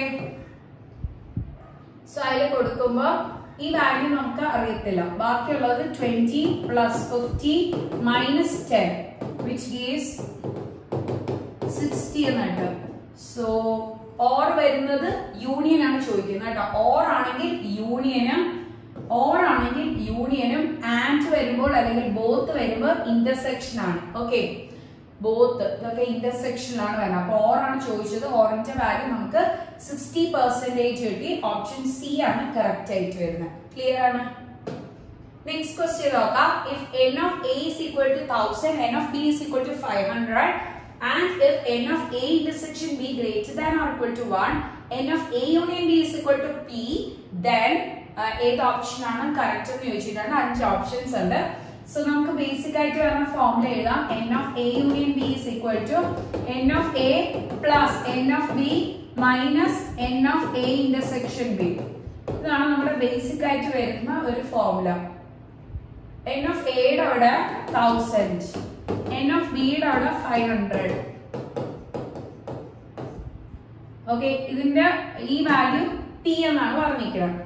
So അതിൽ കൊടുക്കുമ്പോൾ ഈ value നമുക്ക് അറിയത്തില്ല ബാക്കിയുള്ളത് twenty plus fifty minus ten which gives sixty എന്നിട്ട് so or വരുന്നത് union ആണ് ചോദിക്കുന്നത് കേട്ടോ ഓർ ആണെങ്കിൽ യൂണിയനും ഓർ ആണെങ്കിൽ യൂണിയനും ആൻഡ് വരുമ്പോൾ അല്ലെങ്കിൽ ബോത്ത് വരുമ്പോൾ ഇന്റർസെക്ഷൻ ആണ് ഓക്കെ ബോത്ത് ഇതൊക്കെ ഇന്റർസെക്ഷനിലാണ് വരുന്നത് അപ്പൊ ഓർ ആണ് ചോദിച്ചത് ഓറിന്റെ വാല്യൂ നമുക്ക് സിക്സ്റ്റി പെർസെന്റേജ് കിട്ടി ഓപ്ഷൻ സി ആണ് കറക്റ്റ് ആയിട്ട് വരുന്നത് ക്ലിയർ ആണ് നെക്സ്റ്റ് ക്വസ്റ്റ്യൻ നോക്കാം if N of A is equal to thousand N of B is equal to five hundred and if N of A intersection B greater than or equal to one N of A union B is equal to P then ഏത് option ആണ് correct എന്ന് ചോദിച്ചിട്ടുണ്ട് അഞ്ച് options ഉണ്ട് so നമുക്ക് basic ആയിട്ട് വരുന്ന formula എഴുതാം N of A union B is equal to N of A plus N of B minus N of A intersection B ഇതാണ് നമ്മുടെ ബേസിക് ആയിട്ട് വരുന്ന ഒരു ഫോർമുല എൻ ഓഫ് എയുടെ അവിടെ തൗസൻഡ് എൻ ഓഫ് ബിയുടെ അവിടെ ഫൈവ് ഹൺഡ്രഡ് ഓക്കെ ഇതിന്റെ ഈ വാല്യൂ പി എന്നാണ് പറഞ്ഞിരിക്കുന്നത്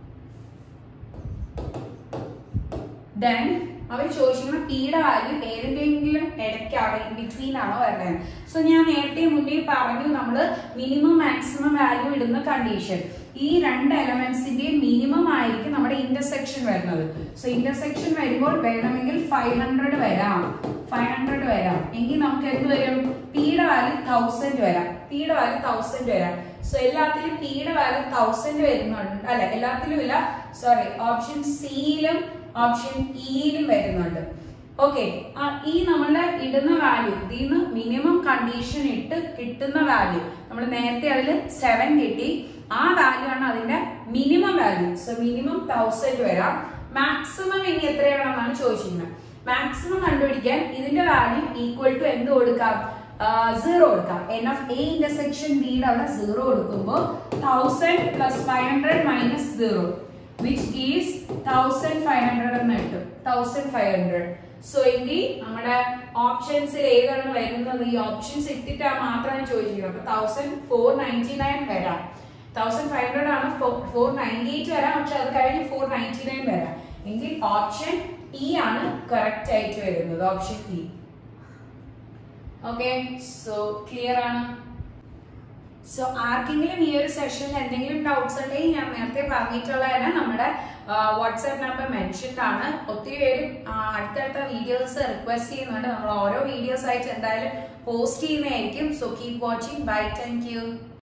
ദെൻ അവർ ചോദിച്ചിരിക്കുന്ന പിയുടെ വാല്യൂ ഏതിന്റെയെങ്കിലും ഇടയ്ക്കാണോ ഇൻ ബിറ്റ്വീൻ ആണോ വരുന്നത് സോ ഞാൻ നേരത്തെ മുന്നേ പറഞ്ഞു നമ്മൾ മിനിമം മാക്സിമം വാല്യൂ ഇടുന്ന കണ്ടീഷൻ ഈ രണ്ട് എലമെന്റ്സിന്റെ മിനിമം ആയിരിക്കും നമ്മുടെ ഇന്റർസെക്ഷൻ വരുന്നത് സോ ഇന്റർസെക്ഷൻ വരുമ്പോൾ വേണമെങ്കിൽ ഫൈവ് ഹൺഡ്രഡ് വരാം ഫൈവ് ഹൺഡ്രഡ് വരാം എങ്കിൽ നമുക്ക് എന്ത് വരും പിയുടെ വാല്യൂ തൗസൻഡ് വരാം പിയുടെ വാല്യൂ തൗസൻഡ് വരാം സോ എല്ലാത്തിലും പിയുടെ വാല്യൂ തൗസൻഡ് വരുന്നുണ്ട് അല്ല എല്ലാത്തിലും ഇല്ല സോറി ഓപ്ഷൻ സിയിലും ഓപ്ഷൻ ഇയിലും വരുന്നുണ്ട് ഓക്കെ ഈ നമ്മള് ഇടുന്ന വാല്യൂ ഇതിന്ന് മിനിമം കണ്ടീഷൻ ഇട്ട് കിട്ടുന്ന വാല്യൂ നമ്മൾ നേരത്തെ അതിൽ സെവൻ കിട്ടി ആ വാല്യൂ ആണ് അതിന്റെ minimum value so minimum thousand വരാം മാക്സിമം ഇനി എത്രയാണെന്നാണ് ചോദിച്ചിരുന്നത് മാക്സിമം കണ്ടുപിടിക്കാൻ ഇതിന്റെ വാല്യൂ ഈക്വൽ ടു എന്ത് കൊടുക്കാം സീറോ കൊടുക്കാം എൻ ഓഫ് എ ഇന്റർസെക്ഷൻ ബിയുടെ അവിടെ സീറോ കൊടുക്കുമ്പോൾ thousand plus five hundred minus zero which gives thousand five hundred എന്ന് കിട്ടും തൗസൻഡ് ഫൈവ് ഹൺഡ്രഡ് സോ എങ്കിൽ നമ്മുടെ ഓപ്ഷൻസിൽ ഏതാണ് വരുന്നത് ഈ ഓപ്ഷൻസ് ഇട്ടിട്ടാ മാത്രമാണ് ചോദിച്ചിരിക്കുന്നത് അപ്പൊ തൗസൻഡ് ഫോർ നയൻറ്റി നയൻ വരാം തൗസൻഡ് ഫൈവ് ഹൺഡ്രഡ് ആണ് ഫോർ നയൻറ്റി എയ്റ്റ് വരാം പക്ഷെ അത് കഴിഞ്ഞ് ഫോർ നയൻറ്റി നയൻ വരാം എങ്കിൽ ഓപ്ഷൻ ഇ ആണ് കറക്റ്റ് ആയിട്ട് വരുന്നത് option E okay so clear ആണ് സോ ആർക്കെങ്കിലും ഈ ഒരു സെഷനിൽ എന്തെങ്കിലും ഡൗട്ട്സ് ഉണ്ടെങ്കിൽ ഞാൻ നേരത്തെ പറഞ്ഞിട്ടുള്ള തന്നെ നമ്മുടെ വാട്സാപ്പ് നമ്പർ മെൻഷൻഡ് ആണ് ഒത്തിരി പേര് ആ, അടുത്തടുത്ത വീഡിയോസ് റിക്വസ്റ്റ് ചെയ്യുന്നുണ്ട് നമ്മൾ ഓരോ വീഡിയോസ് ആയിട്ട് എന്തായാലും പോസ്റ്റ് ചെയ്യുന്നതായിരിക്കും so keep watching bye thank U